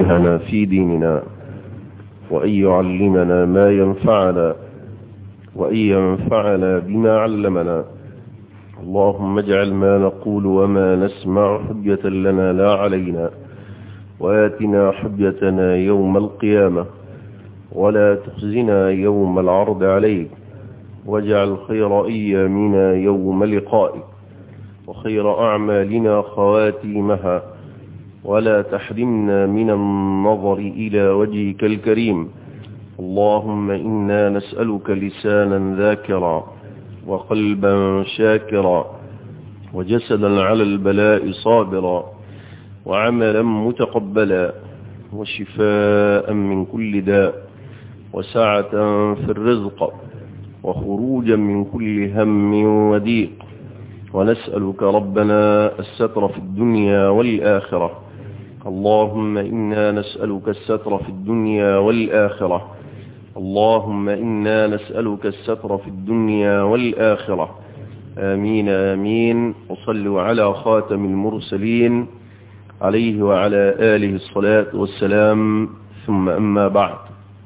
يفقهنا في ديننا وأن يعلمنا ما ينفعنا وأن ينفعنا بما علمنا اللهم اجعل ما نقول وما نسمع حجة لنا لا علينا وآتنا حجتنا يوم القيامة ولا تخزنا يوم العرض عليك واجعل خير أيامنا يوم لقائك وخير أعمالنا خواتيمها ولا تحرمنا من النظر إلى وجهك الكريم اللهم إنا نسألك لسانا ذاكرا وقلبا شاكرا وجسدا على البلاء صابرا وعملا متقبلا وشفاء من كل داء وسعة في الرزق وخروجا من كل هم وضيق ونسألك ربنا الستر في الدنيا والآخرة اللهم إنا نسألك الستر في الدنيا والآخرة اللهم إنا نسألك الستر في الدنيا والآخرة آمين آمين وصلوا على خاتم المرسلين عليه وعلى آله الصلاة والسلام ثم أما بعد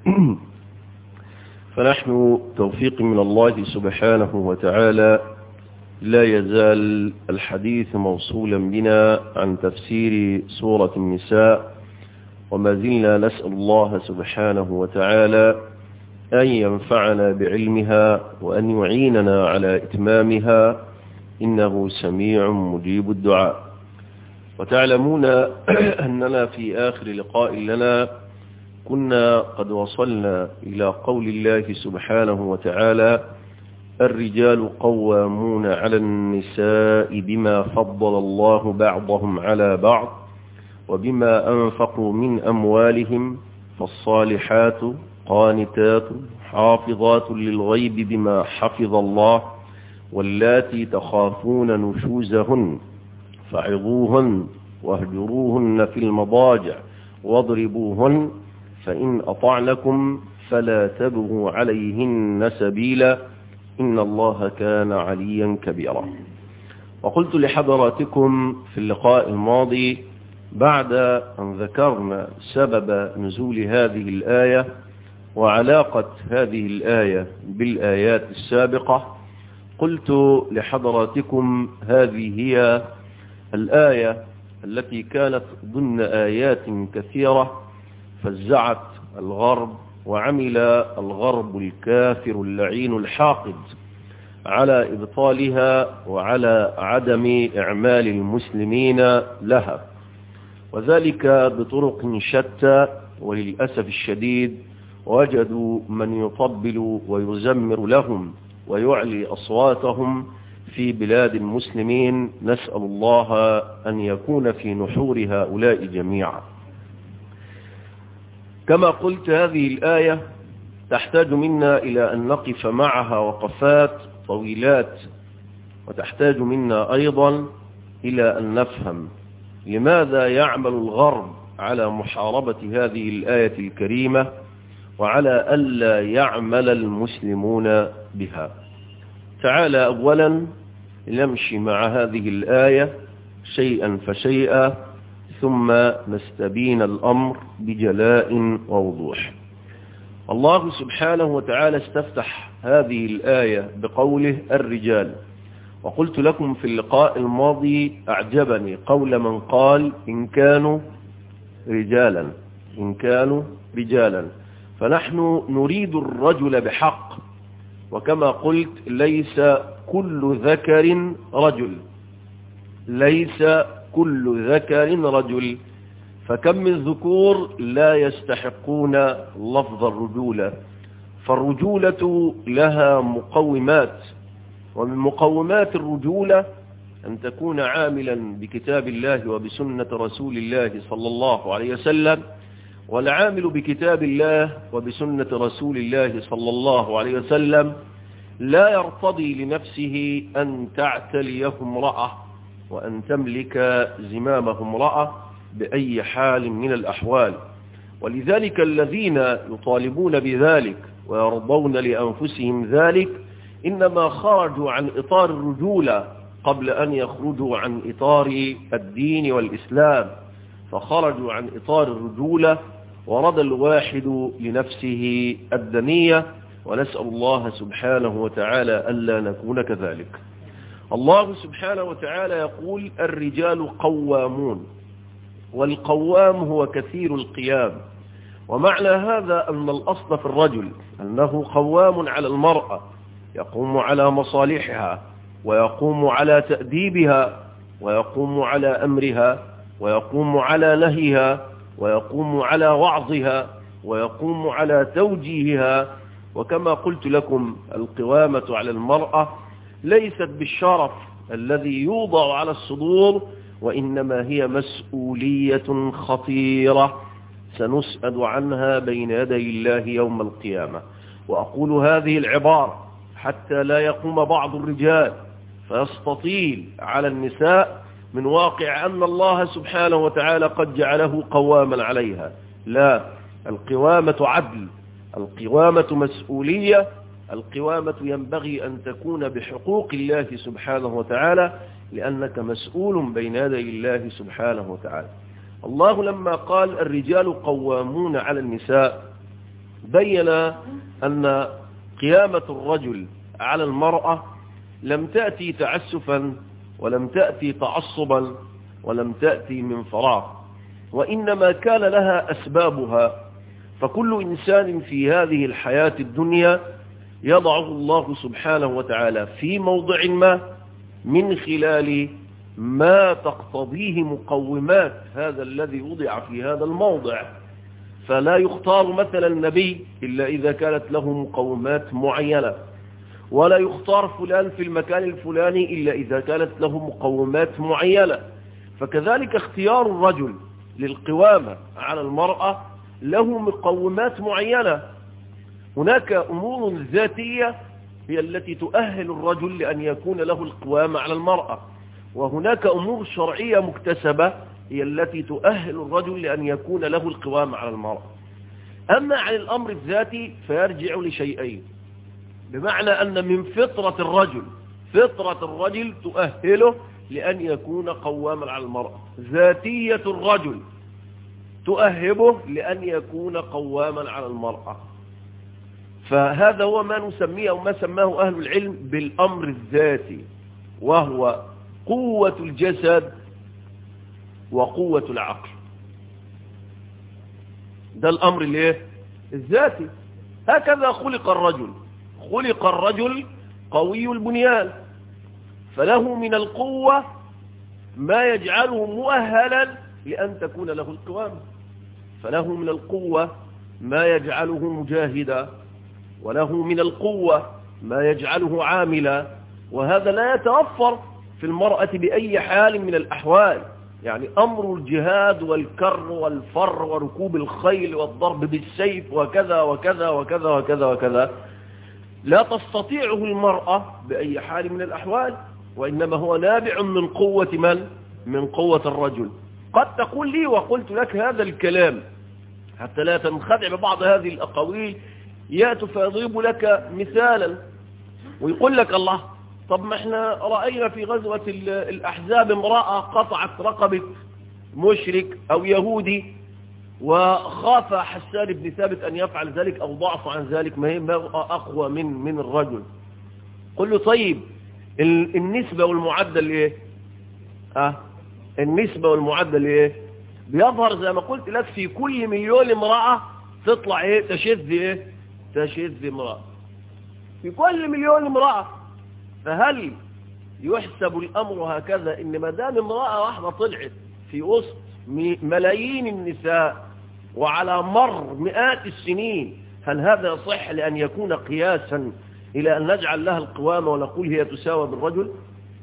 فنحن توفيق من الله سبحانه وتعالى لا يزال الحديث موصولا بنا عن تفسير سورة النساء وما زلنا نسأل الله سبحانه وتعالى أن ينفعنا بعلمها وأن يعيننا على إتمامها إنه سميع مجيب الدعاء وتعلمون أننا في آخر لقاء لنا كنا قد وصلنا إلى قول الله سبحانه وتعالى الرجال قوامون على النساء بما فضل الله بعضهم على بعض وبما أنفقوا من أموالهم فالصالحات قانتات حافظات للغيب بما حفظ الله واللاتي تخافون نشوزهن فعظوهن واهجروهن في المضاجع واضربوهن فإن أطعنكم فلا تبغوا عليهن سبيلا إن الله كان عليا كبيرا وقلت لحضراتكم في اللقاء الماضي بعد أن ذكرنا سبب نزول هذه الآية وعلاقة هذه الآية بالآيات السابقة قلت لحضراتكم هذه هي الآية التي كانت ضمن آيات كثيرة فزعت الغرب وعمل الغرب الكافر اللعين الحاقد على إبطالها وعلى عدم إعمال المسلمين لها وذلك بطرق شتى وللأسف الشديد وجدوا من يطبل ويزمر لهم ويعلي أصواتهم في بلاد المسلمين نسأل الله أن يكون في نحور هؤلاء جميعا كما قلت هذه الآية تحتاج منا إلى أن نقف معها وقفات طويلات وتحتاج منا أيضا إلى أن نفهم لماذا يعمل الغرب على محاربة هذه الآية الكريمة وعلى ألا يعمل المسلمون بها تعالى أولا نمشي مع هذه الآية شيئا فشيئا ثم نستبين الأمر بجلاء ووضوح الله سبحانه وتعالى استفتح هذه الآية بقوله الرجال وقلت لكم في اللقاء الماضي أعجبني قول من قال إن كانوا رجالا إن كانوا رجالا فنحن نريد الرجل بحق وكما قلت ليس كل ذكر رجل ليس كل ذكر رجل فكم من ذكور لا يستحقون لفظ الرجولة فالرجولة لها مقومات ومن مقومات الرجولة أن تكون عاملا بكتاب الله وبسنة رسول الله صلى الله عليه وسلم والعامل بكتاب الله وبسنة رسول الله صلى الله عليه وسلم لا يرتضي لنفسه أن تعتليه امرأة وأن تملك زمامه امرأة بأي حال من الأحوال ولذلك الذين يطالبون بذلك ويرضون لأنفسهم ذلك إنما خرجوا عن إطار الرجولة قبل أن يخرجوا عن إطار الدين والإسلام فخرجوا عن إطار الرجولة ورد الواحد لنفسه الدنية ونسأل الله سبحانه وتعالى ألا نكون كذلك الله سبحانه وتعالى يقول الرجال قوامون والقوام هو كثير القيام ومعنى هذا أن الأصل في الرجل أنه قوام على المرأة يقوم على مصالحها ويقوم على تأديبها ويقوم على أمرها ويقوم على نهيها ويقوم على وعظها ويقوم على توجيهها وكما قلت لكم القوامة على المرأة ليست بالشرف الذي يوضع على الصدور وإنما هي مسؤولية خطيرة سنسأل عنها بين يدي الله يوم القيامة وأقول هذه العبارة حتى لا يقوم بعض الرجال فيستطيل على النساء من واقع أن الله سبحانه وتعالى قد جعله قواما عليها لا القوامة عدل القوامة مسؤولية القوامة ينبغي أن تكون بحقوق الله سبحانه وتعالى لأنك مسؤول بين يدي الله سبحانه وتعالى الله لما قال الرجال قوامون على النساء بين أن قيامة الرجل على المرأة لم تأتي تعسفا ولم تأتي تعصبا ولم تأتي من فراغ وإنما كان لها أسبابها فكل إنسان في هذه الحياة الدنيا يضعه الله سبحانه وتعالى في موضع ما من خلال ما تقتضيه مقومات هذا الذي وضع في هذا الموضع فلا يختار مثلا النبي إلا إذا كانت له مقومات معينة ولا يختار فلان في المكان الفلاني إلا إذا كانت له مقومات معينة فكذلك اختيار الرجل للقوامة على المرأة له مقومات معينة هناك أمور ذاتية هي التي تؤهل الرجل لأن يكون له القوامة على المرأة وهناك أمور شرعية مكتسبة هي التي تؤهل الرجل لأن يكون له القوام على المرأة أما عن الأمر الذاتي فيرجع لشيئين بمعنى أن من فطرة الرجل فطرة الرجل تؤهله لأن يكون قواما على المرأة ذاتية الرجل تؤهبه لأن يكون قواما على المرأة فهذا هو ما نسميه أو ما سماه أهل العلم بالأمر الذاتي وهو قوة الجسد وقوة العقل ده الأمر الايه الذاتي هكذا خلق الرجل خلق الرجل قوي البنيان فله من القوة ما يجعله مؤهلا لأن تكون له القوامة فله من القوة ما يجعله مجاهدا وله من القوة ما يجعله عاملا وهذا لا يتوفر في المرأة بأي حال من الأحوال يعني أمر الجهاد والكر والفر وركوب الخيل والضرب بالسيف وكذا وكذا وكذا وكذا وكذا لا تستطيعه المرأة بأي حال من الأحوال وإنما هو نابع من قوة من؟ من قوة الرجل قد تقول لي وقلت لك هذا الكلام حتى لا تنخدع ببعض هذه الأقاويل يأتي فيضرب لك مثالا ويقول لك الله طب ما احنا رأينا في غزوة الأحزاب امرأة قطعت رقبة مشرك أو يهودي وخاف حسان بن ثابت أن يفعل ذلك أو ضعف عن ذلك ما هي أقوى من من الرجل قل له طيب النسبة والمعدل ايه اه النسبة والمعدل ايه بيظهر زي ما قلت لك في كل مليون امرأة تطلع ايه تشذ ايه تشذ امرأة في كل مليون امرأة فهل يحسب الأمر هكذا إن ما دام امرأة واحدة طلعت في وسط ملايين النساء وعلى مر مئات السنين هل هذا يصح لأن يكون قياسا إلى أن نجعل لها القوامة ونقول هي تساوى بالرجل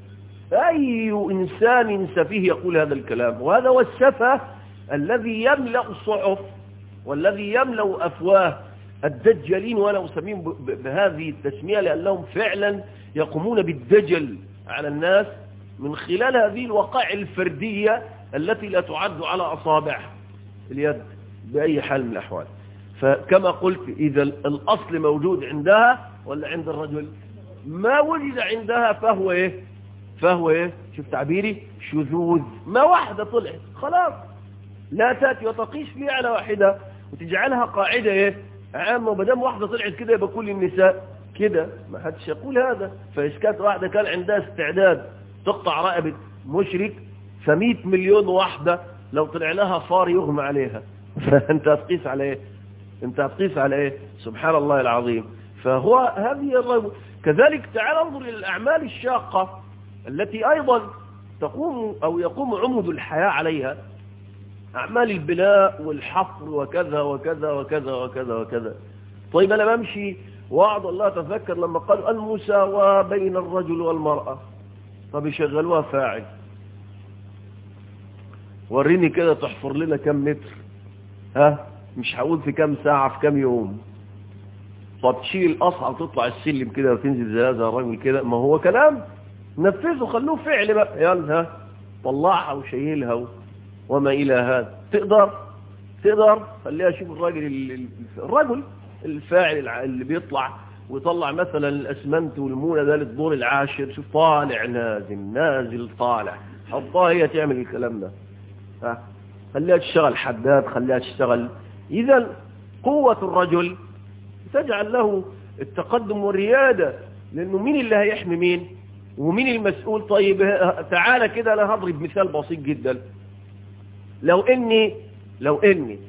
أي إنسان سفيه يقول هذا الكلام وهذا هو السفه الذي يملأ الصحف والذي يملأ أفواه الدجالين وأنا أسميهم بهذه التسمية لأنهم فعلا يقومون بالدجل على الناس من خلال هذه الوقائع الفردية التي لا تعد على أصابع اليد بأي حال من الأحوال فكما قلت إذا الأصل موجود عندها ولا عند الرجل ما وجد عندها فهو إيه فهو إيه شوف تعبيري شذوذ ما واحدة طلعت خلاص لا تأتي وتقيس فيها على واحدة وتجعلها قاعدة ايه عامة ومدام واحدة طلعت كده يبقى كل النساء كده ما حدش يقول هذا فإذا كانت واحدة كان عندها استعداد تقطع رقبة مشرك فمئة مليون واحدة لو طلع لها فار يغمى عليها فأنت هتقيس على ايه انت هتقيس على ايه سبحان الله العظيم فهو هذه الرجل كذلك تعال انظر الى الاعمال الشاقة التي ايضا تقوم او يقوم عمد الحياة عليها اعمال البناء والحفر وكذا وكذا وكذا وكذا وكذا طيب انا بمشي واقعد الله اتذكر لما قالوا المساواة بين الرجل والمرأة طب يشغلوها فاعل وريني كده تحفر لنا كم متر ها مش هقول في كام ساعة في كام يوم طب تشيل القصعة وتطلع السلم كده وتنزل زي هذا الراجل كده ما هو كلام نفذه خلوه فعل بقى يلا ها طلعها وشيلها وما إلى هذا تقدر تقدر خليها شوف الراجل الرجل الفاعل اللي بيطلع ويطلع مثلا الاسمنت والمونه ده للدور العاشر شوف طالع نازل نازل طالع حطها هي تعمل الكلام ده ها خليها تشتغل حداد خليها تشتغل اذا قوه الرجل تجعل له التقدم والرياده لانه مين اللي هيحمي مين ومين المسؤول طيب تعالى كده انا هضرب مثال بسيط جدا لو اني لو اني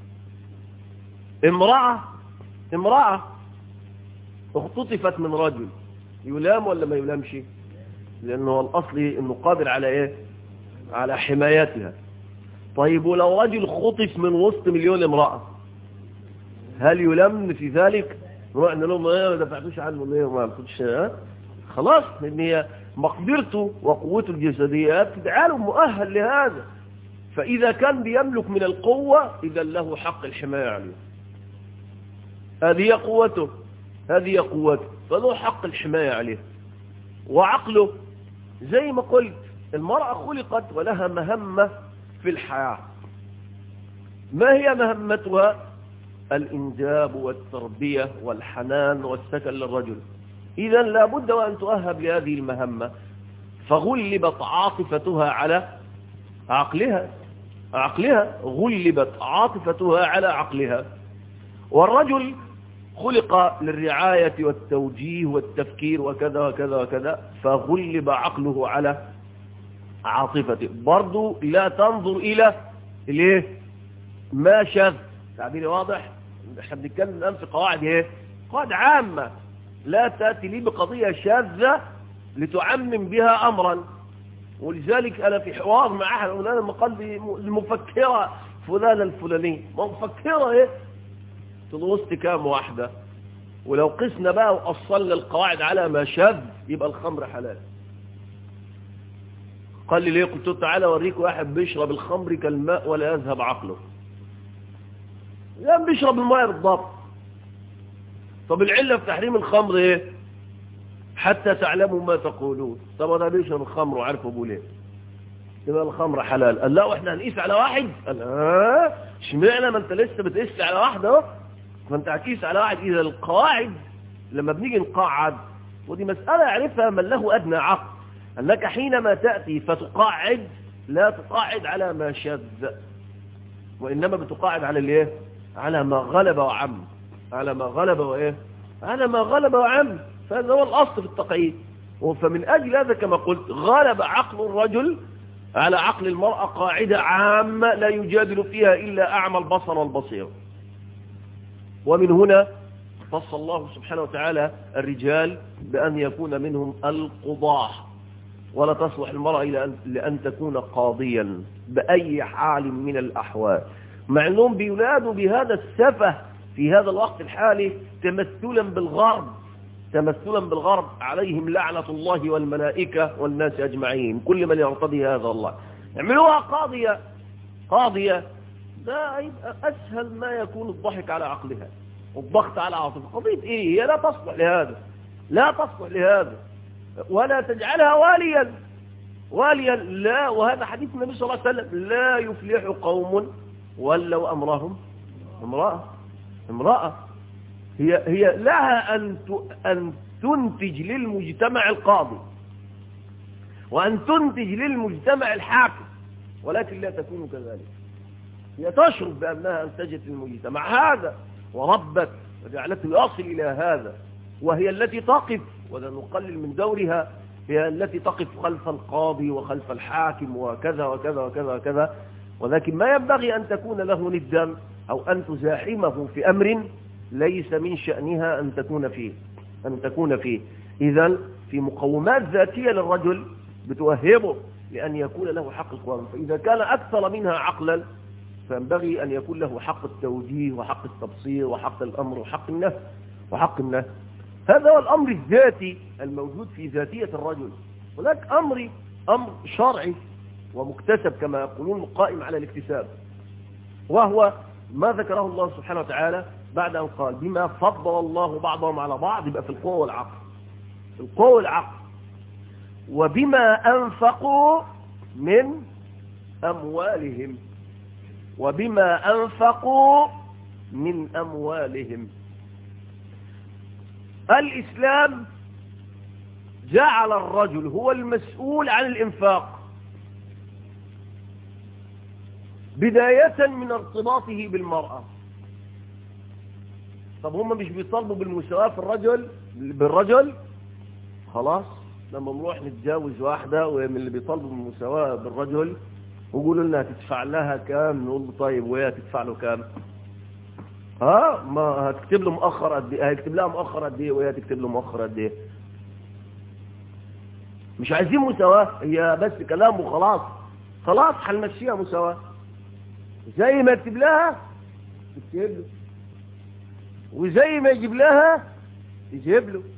امرأة امرأة اختطفت من رجل يلام ولا ما يلامش لانه الاصل انه قادر على ايه على حمايتها طيب ولو رجل خطف من وسط مليون امرأة هل يلام في ذلك رحنا لهم ما دفعتوش عنه ليه ما كنتش خلاص لان هي مقدرته وقوته الجسدية تدعاله مؤهل لهذا فإذا كان بيملك من القوة إذا له حق الحماية عليه هذه قوته هذه قوته فله حق الحماية عليه وعقله زي ما قلت المرأة خلقت ولها مهمة في الحياة ما هي مهمتها الإنجاب والتربية والحنان والسكن للرجل إذا لابد وأن تؤهب لهذه المهمة فغلبت عاطفتها على عقلها عقلها غلبت عاطفتها على عقلها والرجل خلق للرعاية والتوجيه والتفكير وكذا وكذا وكذا فغلب عقله على عاطفته برضو لا تنظر إلى الايه ما شذ تعبيري واضح احنا بنتكلم الآن في قواعد ايه قواعد عامة لا تأتي لي بقضية شاذة لتعمم بها أمرا ولذلك أنا في حوار مع أحد أولانا لما قال المفكرة فلانة الفلانية مفكرة إيه تلوست كام واحدة ولو قسنا بقى وأصلنا القواعد على ما شذ يبقى الخمر حلال قال لي ليه قلت له تعالى اوريك واحد بيشرب الخمر كالماء ولا يذهب عقله يعني بيشرب الماء بالضبط طب العلة في تحريم الخمر ايه حتى تعلموا ما تقولون طب انا بيشرب الخمر وعارف ابو ليه يبقى الخمر حلال قال لا واحنا هنقيس على واحد قال اه اشمعنى ما انت لسه بتقيس على واحد اهو ما انت هتقيس على واحد اذا القواعد لما بنيجي نقعد ودي مسألة يعرفها من له أدنى عقل أنك حينما تأتي فتقاعد لا تقاعد على ما شذ وإنما بتقاعد على الايه على ما غلب وعم على ما غلب وإيه على ما غلب وعم فهذا هو الأصل في التقعيد فمن أجل هذا كما قلت غلب عقل الرجل على عقل المرأة قاعدة عامة لا يجادل فيها إلا أعمى البصر والبصير ومن هنا خص الله سبحانه وتعالى الرجال بأن يكون منهم القضاة ولا تصلح المرأة إلى أن, لأن تكون قاضيا بأي حال من الأحوال مع أنهم بيولادوا بهذا السفه في هذا الوقت الحالي تمثلا بالغرب تمثلا بالغرب عليهم لعنة الله والملائكة والناس أجمعين كل من يرتضي هذا الله اعملوها قاضية قاضية ده يبقى أسهل ما يكون الضحك على عقلها والضغط على عاطفة قضية إيه هي لا تصلح لهذا لا تصلح لهذا ولا تجعلها واليا واليا لا وهذا حديث النبي صلى الله عليه وسلم لا يفلح قوم ولوا أمرهم امرأة امرأة هي هي لها أن أن تنتج للمجتمع القاضي وأن تنتج للمجتمع الحاكم ولكن لا تكون كذلك هي تشعر بأنها أنتجت الميتة مع هذا وربت وجعلته يصل إلى هذا وهي التي تقف ولا نقلل من دورها هي التي تقف خلف القاضي وخلف الحاكم وكذا وكذا وكذا وكذا ولكن ما ينبغي أن تكون له ندا أو أن تزاحمه في أمر ليس من شأنها أن تكون فيه أن تكون فيه إذا في مقومات ذاتية للرجل بتوهبه لأن يكون له حق القوام فإذا كان أكثر منها عقلا فينبغي أن يكون له حق التوجيه وحق التبصير وحق الأمر وحق النهي وحق النهي هذا هو الأمر الذاتي الموجود في ذاتية الرجل هناك أمر أمر شرعي ومكتسب كما يقولون قائم على الاكتساب وهو ما ذكره الله سبحانه وتعالى بعد أن قال بما فضل الله بعضهم على بعض يبقى في القوة والعقل في القوة والعقل وبما أنفقوا من أموالهم وبما أنفقوا من أموالهم الإسلام جعل الرجل هو المسؤول عن الإنفاق بداية من ارتباطه بالمرأة طب هم مش بيطالبوا بالمساواة في الرجل بالرجل خلاص لما نروح نتجاوز واحدة ومن اللي بيطالبوا بالمساواة بالرجل ويقولوا لنا هتدفع لها كام نقول له طيب وهي هتدفع له كام ها ما هتكتب له مؤخر قد ايه هيكتب لها مؤخر قد ايه وهي هتكتب له مؤخر قد ايه مش عايزين مساواة هي بس كلام وخلاص خلاص هنمشيها مساواة زي ما تكتب لها تكتب له وزي ما يجيب لها يجيب له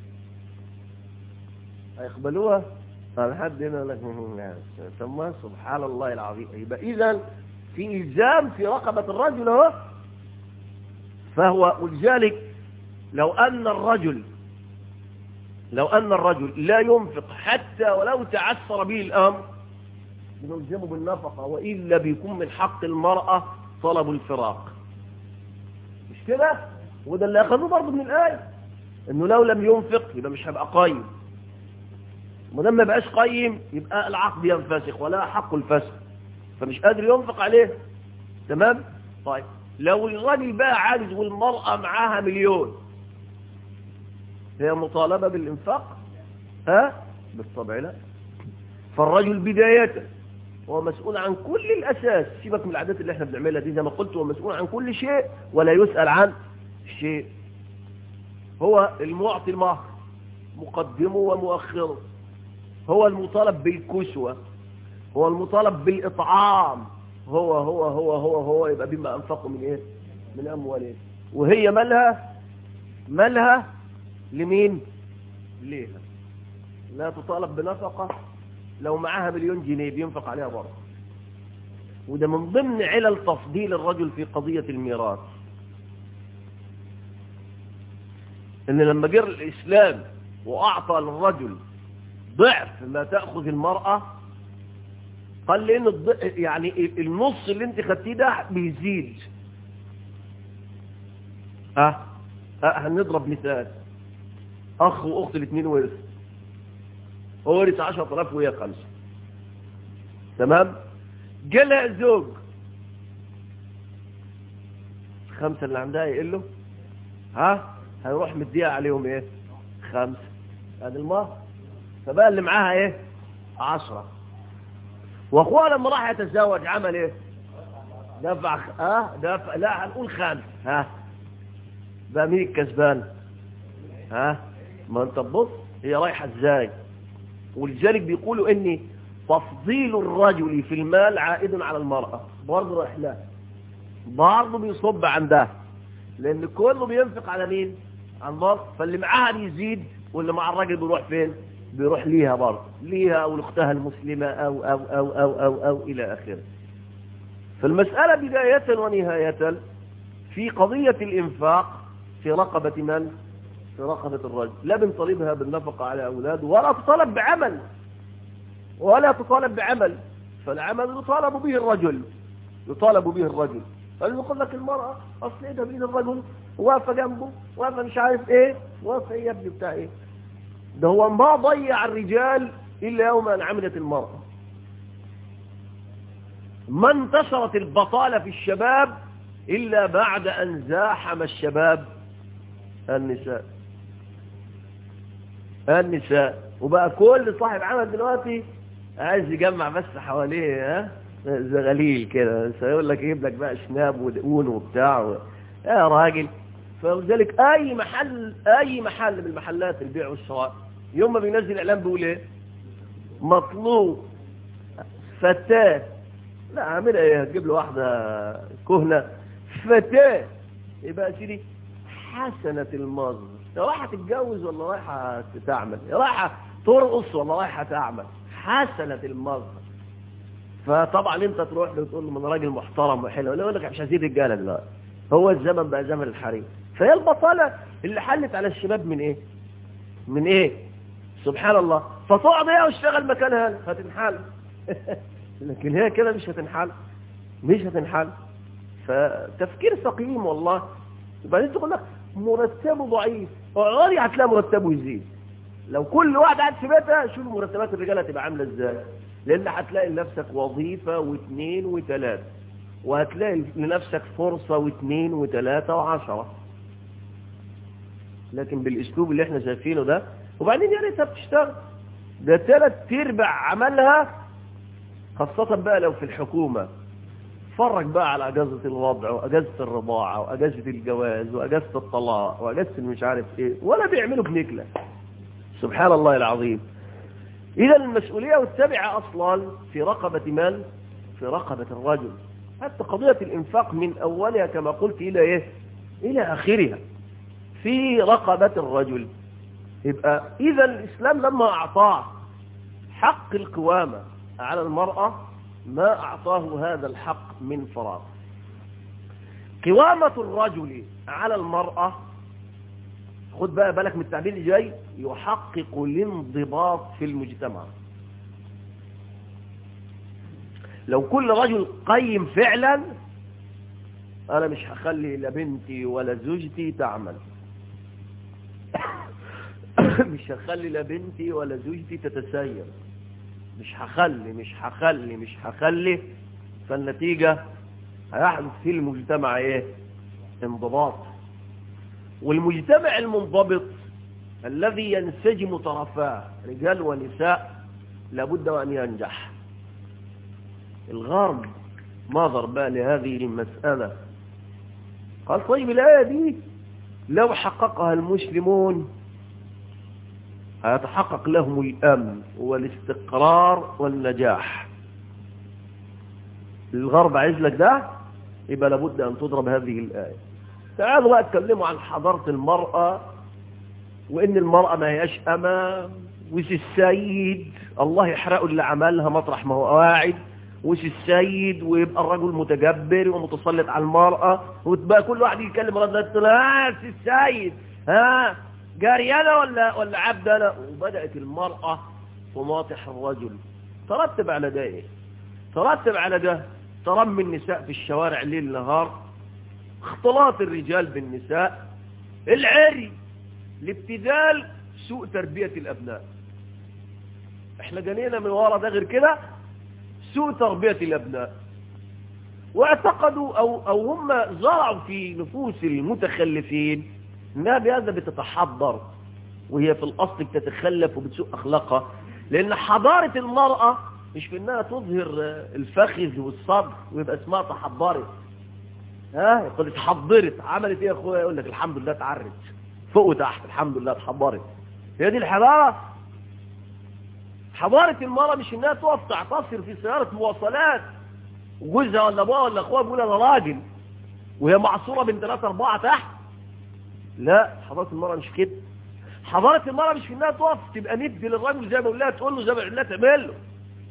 هيقبلوها لحد هنا لك ثم سبحان الله العظيم يبقى اذا في الزام في رقبة الرجل اهو فهو ولذلك لو ان الرجل لو ان الرجل لا ينفق حتى ولو تعثر به الامر بنلزمه بالنفقة وإلا بيكون من حق المرأة طلب الفراق مش كده وده اللي أخذوه برضه من الآية إنه لو لم ينفق يبقى مش هيبقى قايم ولما ما بقاش قيم يبقى العقد ينفسخ ولا حق الفسخ فمش قادر ينفق عليه تمام طيب لو الراجل بقى عاجز والمرأة معاها مليون هي مطالبة بالإنفاق ها بالطبع لا فالرجل بداية هو مسؤول عن كل الأساس سيبك من العادات اللي احنا بنعملها دي زي ما قلت هو مسؤول عن كل شيء ولا يسأل عن شيء هو المعطي المهر مقدمه ومؤخره هو المطالب بالكسوة هو المطالب بالإطعام هو هو هو هو هو يبقى بما أنفقوا من إيه من أموالهم وهي مالها مالها لمين ليها لا تطالب بنفقة لو معاها مليون جنيه بينفق عليها برضه وده من ضمن علل تفضيل الرجل في قضية الميراث ان لما جر الاسلام واعطى للرجل ضعف ما تأخذ المرأة قال لان الض... يعني النص اللي انت خدتيه ده بيزيد اه, أه هنضرب مثال اخ واخت الاثنين ورث هو ورث 10000 وهي خمسة تمام جالها زوج خمسة اللي عندها يقول له ها هيروح مديها عليهم ايه خمسة هذا المهر فبقى اللي معاها ايه عشرة واخوها لما راح يتزوج عمل ايه دفع اه دفع لا هنقول خمس ها بقى مين الكسبان ها ما انت تبص هي رايحة ازاي ولذلك بيقولوا ان تفضيل الرجل في المال عائد على المرأة برضه رايح لها برضه بيصب عندها لان كله بينفق على مين على المرأة فاللي معاها بيزيد واللي مع الراجل بيروح فين بيروح ليها برضه ليها او لاختها المسلمة أو, أو, أو, أو, أو, أو إلى آخره فالمسألة بداية ونهاية في قضية الإنفاق في رقبة من؟ في رقبة الرجل لا بنطالبها بالنفقة على أولاده ولا تطالب بعمل ولا تطالب بعمل فالعمل يطالب به الرجل يطالب به الرجل فيقول لك المرأة أصل إيه ده بإيد الرجل واقفة جنبه واقفة مش عارف إيه واقفة إيه يا ابني بتاع إيه ده هو ما ضيع الرجال إلا يوم أن عملت المرأة ما انتشرت البطالة في الشباب إلا بعد أن زاحم الشباب النساء النساء وبقى كل صاحب عمل دلوقتي عايز يجمع بس حواليه ها زغليل كده بس يقول لك يجيب لك بقى شناب ودقون وبتاع و... يا راجل فلذلك اي محل اي محل من المحلات البيع والشراء يوم ما بينزل اعلان بيقول ايه مطلوب فتاه لا عاملها ايه هتجيب له واحده كهنه فتاه يبقى سيدي حسنه المظهر يا رايحه تتجوز ولا رايحه تعمل يا رايحه ترقص ولا رايحه تعمل حسنه المظهر فطبعا انت تروح له وتقول له من راجل محترم وحلو يقول لك مش عايزين رجاله دلوقتي هو الزمن بقى زمن الحريم فهي البطاله اللي حلت على الشباب من ايه من ايه سبحان الله فتقعد هي واشتغل مكانها هتنحل لكن هي كده مش هتنحل مش هتنحل فتفكير سقيم والله وبعدين تقول لك مرتبه ضعيف غالي هتلاقي مرتبه يزيد لو كل واحد قاعد في بيتها شوف مرتبات الرجال هتبقى عامله ازاي لان هتلاقي لنفسك وظيفه واثنين وثلاثه وهتلاقي لنفسك فرصه واثنين وثلاثه وعشره لكن بالاسلوب اللي احنا شايفينه ده وبعدين يا ريتها بتشتغل ده ثلاث ارباع عملها خاصة بقى لو في الحكومة اتفرج بقى على اجازة الوضع واجازة الرضاعة واجازة الجواز واجازة الطلاق واجازة مش عارف ايه ولا بيعملوا بنكلة سبحان الله العظيم اذا المسؤولية والتبعة اصلا في رقبة من في رقبة الرجل حتى قضية الانفاق من اولها كما قلت الى ايه الى اخرها في رقبة الرجل يبقى اذا الاسلام لما اعطاه حق القوامة على المرأة ما أعطاه هذا الحق من فراغ قوامة الرجل على المرأة خد بقى بالك من التعبير اللي جاي يحقق الانضباط في المجتمع لو كل رجل قيم فعلا أنا مش هخلي لا بنتي ولا زوجتي تعمل مش هخلي لا بنتي ولا زوجتي تتسير مش هخلي مش هخلي مش هخلي فالنتيجة هيحدث في المجتمع ايه انضباط والمجتمع المنضبط الذي ينسجم طرفاه رجال ونساء لابد وان ينجح الغرب نظر بقى لهذه المسألة قال طيب الآية دي لو حققها المسلمون هيتحقق لهم الأمن والاستقرار والنجاح الغرب عايز لك ده يبقى لابد أن تضرب هذه الآية تعالوا بقى اتكلموا عن حضارة المرأة وإن المرأة ما هياش أمام وش السيد الله يحرقه اللي عملها مطرح ما هو قاعد وش السيد ويبقى الرجل متجبر ومتسلط على المرأة وتبقى كل واحد يتكلم رد لا السيد ها جاريانة ولا ولا عبدة وبدأت المرأة تناطح الرجل ترتب على ده ايه ترتب على ده ترمي النساء في الشوارع ليل نهار اختلاط الرجال بالنساء العري الابتذال سوء تربية الأبناء احنا جنينا من ورا ده غير كده سوء تربية الأبناء واعتقدوا أو, أو هم زرعوا في نفوس المتخلفين انها بهذا بتتحضر وهي في الاصل بتتخلف وبتسوء اخلاقها لان حضارة المرأة مش في انها تظهر الفخذ والصدر ويبقى اسمها تحضرت ها يقول اتحضرت عملت ايه يا اخويا يقول لك الحمد لله اتعرت فوق وتحت الحمد لله اتحضرت هي دي الحضارة حضارة المرأة مش انها تقف تعتصر في سيارة مواصلات وجوزها ولا ابوها ولا اخوها بيقول انا راجل وهي معصورة بين ثلاثة اربعة تحت لا حضارة المرأة مش كده حضارة المرأة مش في انها تقف تبقى ند للراجل زي ما يقول لها تقول له زي ما يقول لها تعمل له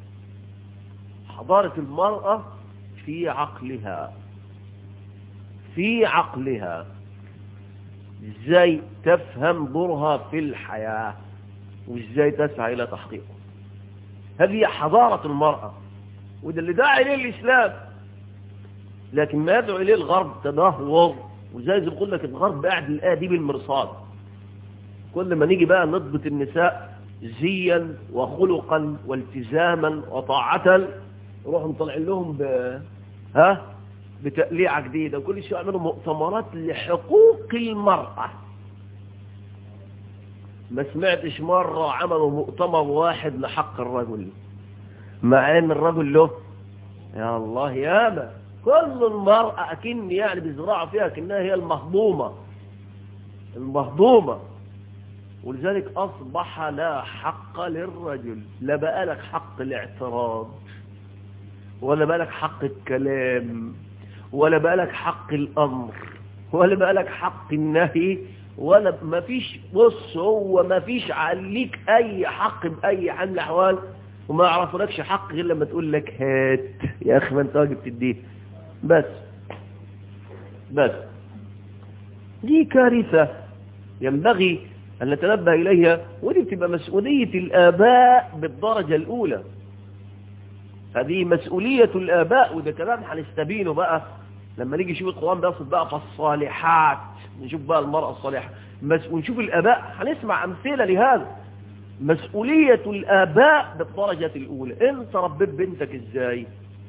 حضارة المرأة في عقلها في عقلها ازاي تفهم دورها في الحياة وازاي تسعى الى تحقيقه هذه حضارة المرأة وده اللي دعا اليه الاسلام لكن ما يدعو اليه الغرب تدهور وزي زي بقول لك الغرب قاعد الآية دي بالمرصاد كل ما نيجي بقى نضبط النساء زيا وخلقا والتزاما وطاعة يروحوا مطلعين لهم ب... ها بتقليعة جديدة وكل شوية يعملوا مؤتمرات لحقوق المرأة ما سمعتش مرة عملوا مؤتمر واحد لحق الرجل مع ان الرجل له يا الله ياما كل المرأة أكن يعني بيزرعوا فيها كأنها هي المهضومة المهضومة ولذلك أصبح لا حق للرجل لا بقى لك حق الاعتراض ولا بقى لك حق الكلام ولا بقى لك حق الأمر ولا بقى لك حق النهي ولا ما فيش بص هو ما فيش عليك أي حق بأي حال من الأحوال وما يعرفلكش حق غير لما تقول لك هات يا أخي ما أنت واجب تديه بس بس دي كارثة ينبغي أن نتنبه إليها ودي بتبقى مسؤولية الآباء بالدرجة الأولى هذه مسؤولية الآباء وده كلام هنستبينه بقى لما نيجي نشوف القرآن بيقصد بقى فالصالحات نشوف بقى المرأة الصالحة ونشوف الآباء هنسمع أمثلة لهذا مسؤولية الآباء بالدرجة الأولى أنت ربيت بنتك إزاي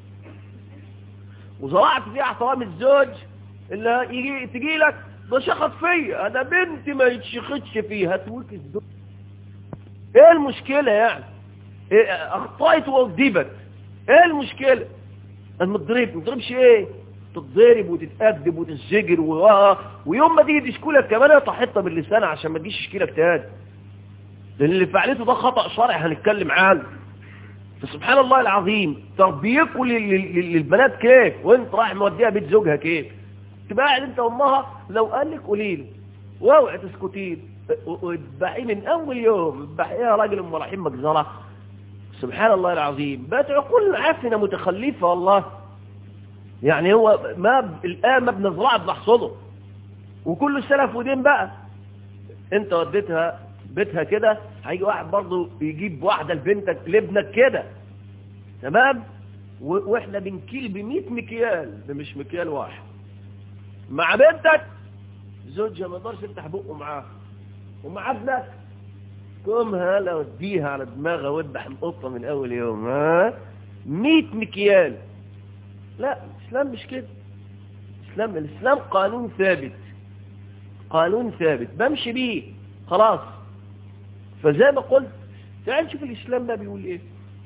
وزرعت فيها احترام الزوج اللي يجي تجي لك ده شخط فيا انا بنتي ما يتشخطش فيها هتوك الزوج ايه المشكلة يعني إيه اخطأت واكذبت ايه المشكلة انا متضرب متضربش ايه تتضرب وتتأدب وتتزجر و... ويوم ما تيجي تشكلك كمان طحطها باللسان عشان ما تجيش تشكيلك تاني لان اللي فعلته ده خطأ شرعي هنتكلم عنه فسبحان الله العظيم تربيكوا للبنات كيف وانت رايح موديها بيت زوجها كيف تبقى قاعد انت وامها لو قال لك قولي له واوعي تسكتي وتذبحيه من اول يوم تذبحيه يا راجل ام رحيم مجزره سبحان الله العظيم بقت عقول عفنه متخلفه والله يعني هو ما الان ما بنزرعها بنحصده وكل السلف ودين بقى انت وديتها بيتها كده هيجي واحد برضه يجيب واحدة لبنتك لابنك كده تمام واحنا بنكيل ب 100 مكيال ده مش مكيال واحد مع بنتك زوجها ما يقدرش يفتح بقه معاها ومع ابنك قوم هلا وديها على دماغها واذبح القطه من اول يوم ها 100 مكيال لا الاسلام مش كده الاسلام الاسلام قانون ثابت قانون ثابت بمشي بيه خلاص فزي ما قلت تعال نشوف الإسلام ده بيقول إيه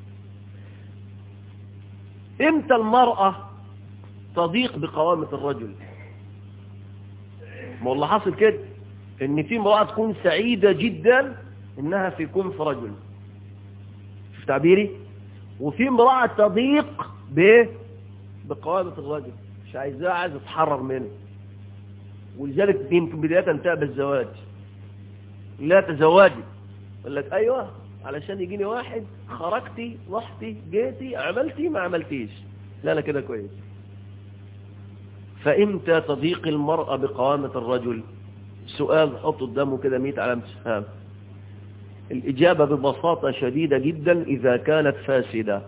إمتى المرأة تضيق بقوامة الرجل ما اللي حاصل كده إن في امرأة تكون سعيدة جدا إنها في كنف رجل شوف تعبيري وفي امرأة تضيق ب بقوامة الرجل مش عايزاه عايز تتحرر منه ولذلك يمكن بداية تنتهي بالزواج لا تزواجي يقول لك ايوه علشان يجيني واحد خرجتي رحتي جيتي عملتي ما عملتيش لا لا كده كويس فامتى تضيق المرأة بقوامة الرجل سؤال حط قدامه كده 100 علامة استفهام الإجابة ببساطة شديدة جدا إذا كانت فاسدة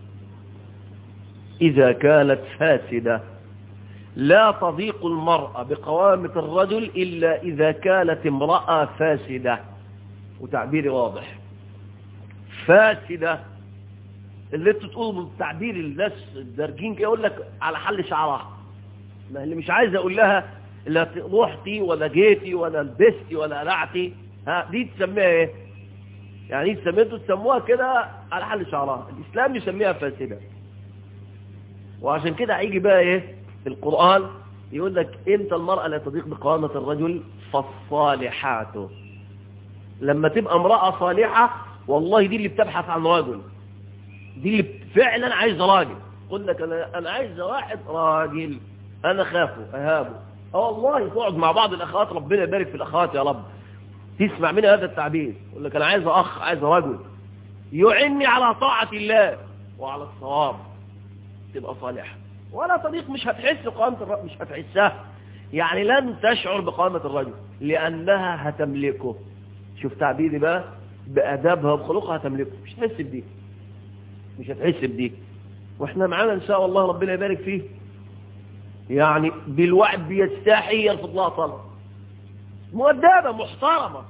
إذا كانت فاسدة لا تضيق المرأة بقوامة الرجل إلا إذا كانت امرأة فاسدة وتعبيري واضح فاسدة اللي انت تقول بالتعبير الناس الدرجين كده يقول لك على حل شعرها ما اللي مش عايز اقول لها لا روحتي ولا جيتي ولا لبستي ولا قلعتي ها دي تسميها ايه يعني دي تسميها تسموها كده على حل شعرها الاسلام يسميها فاسدة وعشان كده هيجي بقى ايه القرآن يقول لك امتى المرأة لا تضيق بقوامة الرجل فالصالحات لما تبقى امرأة صالحة والله دي اللي بتبحث عن راجل دي اللي فعلا عايزة راجل قل لك أنا, أنا عايز واحد راجل أنا خافه أهابه اه والله تقعد مع بعض الأخوات ربنا يبارك في الأخوات يا رب تسمع مني هذا التعبير يقول لك أنا عايز أخ عايز رجل يعني على طاعة الله وعلى الصواب تبقى صالحة ولا صديق مش هتحس قوامة الرجل مش هتحسها يعني لن تشعر بقوامة الرجل لأنها هتملكه شوف تعبيري بقى بأدابها وبخلقها هتملكه مش هتحس بدي مش هتحس بدي واحنا معانا ان شاء الله ربنا يبارك فيه يعني بالوعد بيستحي يرفض لها طلب مؤدبة محترمة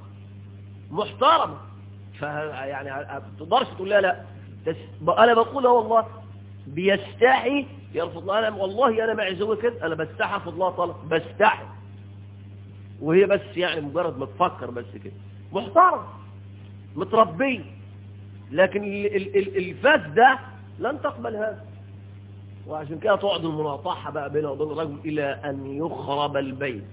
محترمة فيعني ما تقدرش تقول لها لا بس انا بقولها والله بيستحي يرفض الله أنا والله أنا معي زوجة كده أنا بستحي أرفض الله طلب بستحي وهي بس يعني مجرد ما تفكر بس كده محترم متربي لكن الفاس ده لن تقبل هذا وعشان كده تقعد المناطحة بقى بينه وبين الرجل إلى أن يخرب البيت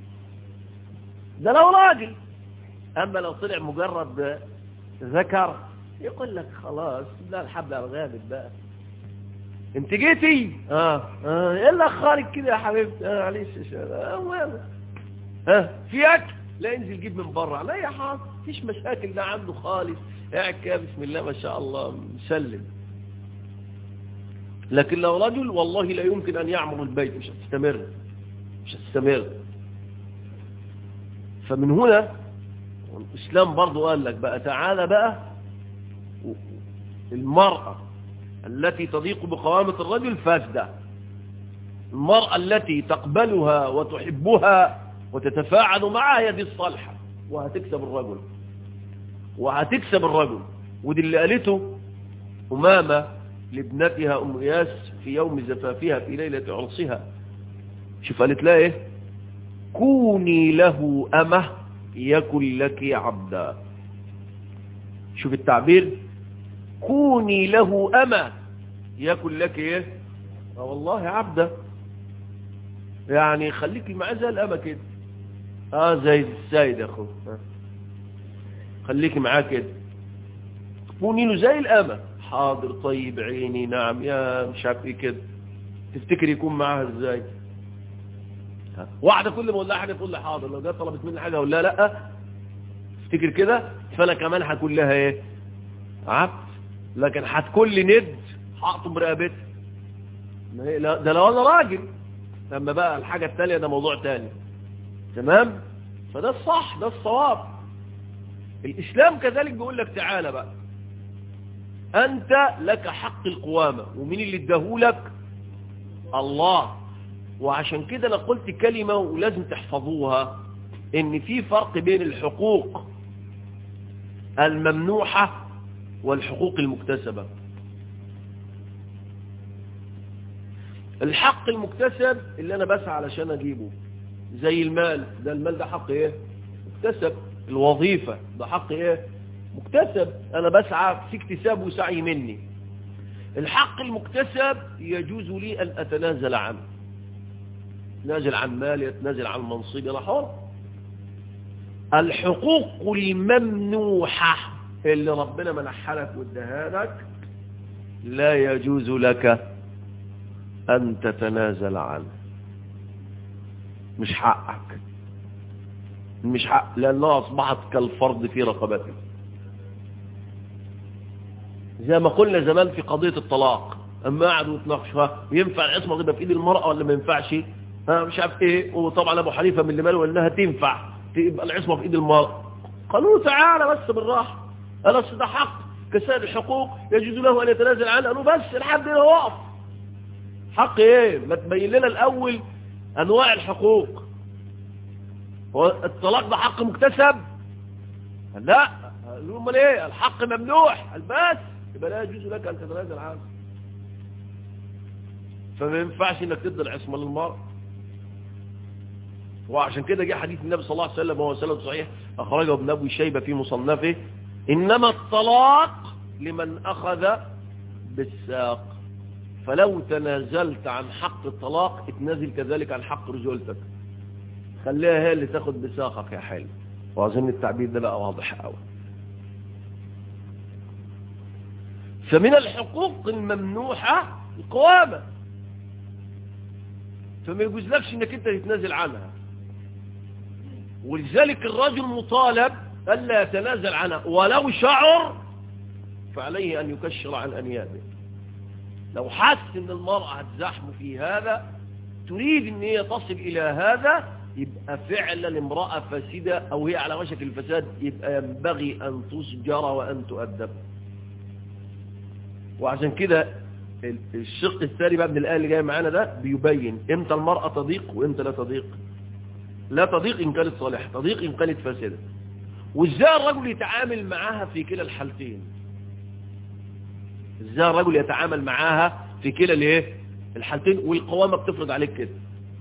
ده لو راجل أما لو طلع مجرد ذكر يقول لك خلاص لا الحبل الغابت بقى انت جيتي اه اه ايه اللي اخرك كده يا حبيبتي اه معلش اه ها في اكل لا انزل جيب من بره لا يا حاضر مفيش مشاكل ده عنده خالص قاعد كده بسم الله ما شاء الله مسلم لكن لو رجل والله لا يمكن ان يعمر البيت مش هتستمر مش هتستمر فمن هنا الاسلام برضو قال لك بقى تعالى بقى المرأة التي تضيق بقوامة الرجل فاسدة المرأة التي تقبلها وتحبها وتتفاعل معها هي دي الصالحة وهتكسب الرجل وهتكسب الرجل ودي اللي قالته أمامة لابنتها أم إياس في يوم زفافها في ليلة عرسها شوف قالت لها إيه كوني له أمه يكن لك عبدا شوف التعبير كوني له أمه يكن لك إيه والله عبدا يعني خليكي معاه زي الأمة كده اه زي السيد يا اخو خليكي معاه كده كوني له زي الأمة حاضر طيب عيني نعم يا مش عارف ايه كده تفتكر يكون معاها ازاي واحدة كل ما اقول لها حاجة تقول لي حاضر لو جت طلبت مني حاجة اقول لها لا تفتكر كده فانا كمان هكون لها ايه عبد لكن هتكون لي ند هقطم رقبتها ده لو انا راجل لما بقى الحاجة التالية ده موضوع تاني تمام فده الصح ده الصواب الإسلام كذلك بيقول لك تعالى بقى أنت لك حق القوامة ومين اللي اداهولك الله وعشان كده أنا قلت كلمة ولازم تحفظوها إن في فرق بين الحقوق الممنوحة والحقوق المكتسبة الحق المكتسب اللي أنا بسعى علشان أجيبه زي المال ده المال ده حق إيه مكتسب الوظيفة ده حق إيه مكتسب أنا بسعى في اكتساب وسعي مني الحق المكتسب يجوز لي أن أتنازل عنه نازل عن مالي أتنازل عن منصبي أنا حر الحقوق الممنوحة اللي ربنا منحها لك واداها لك لا يجوز لك أن تتنازل عنه مش حقك مش حق لأنها أصبحت كالفرض في رقبتك زي ما قلنا زمان في قضية الطلاق أما قعدوا يتناقشوا ينفع العصمة تبقى في إيد المرأة ولا ما ينفعش ها مش عارف إيه وطبعا أبو حنيفة من اللي ماله إنها تنفع تبقى العصمة في إيد المرأة قالوا تعالى بس بالراحة أنا ده حق كسائر الحقوق يجوز له أن يتنازل عنه قالوا بس الحد هنا وقف حق إيه ما تبين لنا الأول أنواع الحقوق هو الطلاق ده حق مكتسب لا قالوا امال ايه الحق ممنوح بس يبقى لا يجوز لك ان تتنازل عنه فما ينفعش انك تدي العصمه للمرأة وعشان كده جه حديث النبي صلى الله عليه وسلم وهو سند صحيح اخرجه ابن ابي شيبه في مصنفه انما الطلاق لمن اخذ بالساق فلو تنازلت عن حق الطلاق اتنازل كذلك عن حق رجولتك خليها هي اللي تاخد بساقك يا حلو واظن التعبير ده بقى واضح قوي فمن الحقوق الممنوحة القوامة فما يجوز لكش انك انت تتنازل عنها ولذلك الرجل مطالب ألا يتنازل عنها ولو شعر فعليه أن يكشر عن أنيابه لو حس ان المرأة هتزحم في هذا تريد ان هي تصل الى هذا يبقى فعلا امرأة فاسدة او هي على وشك الفساد يبقى ينبغي ان تسجر وان تؤدب وعشان كده الشق الثاني بقى من الآية اللي جاي معانا ده بيبين امتى المرأة تضيق وامتى لا تضيق لا تضيق ان كانت صالحة تضيق ان كانت فاسدة وازاي الرجل يتعامل معاها في كلا الحالتين ازاي الرجل يتعامل معاها في كلا الايه الحالتين والقوامة بتفرض عليك كده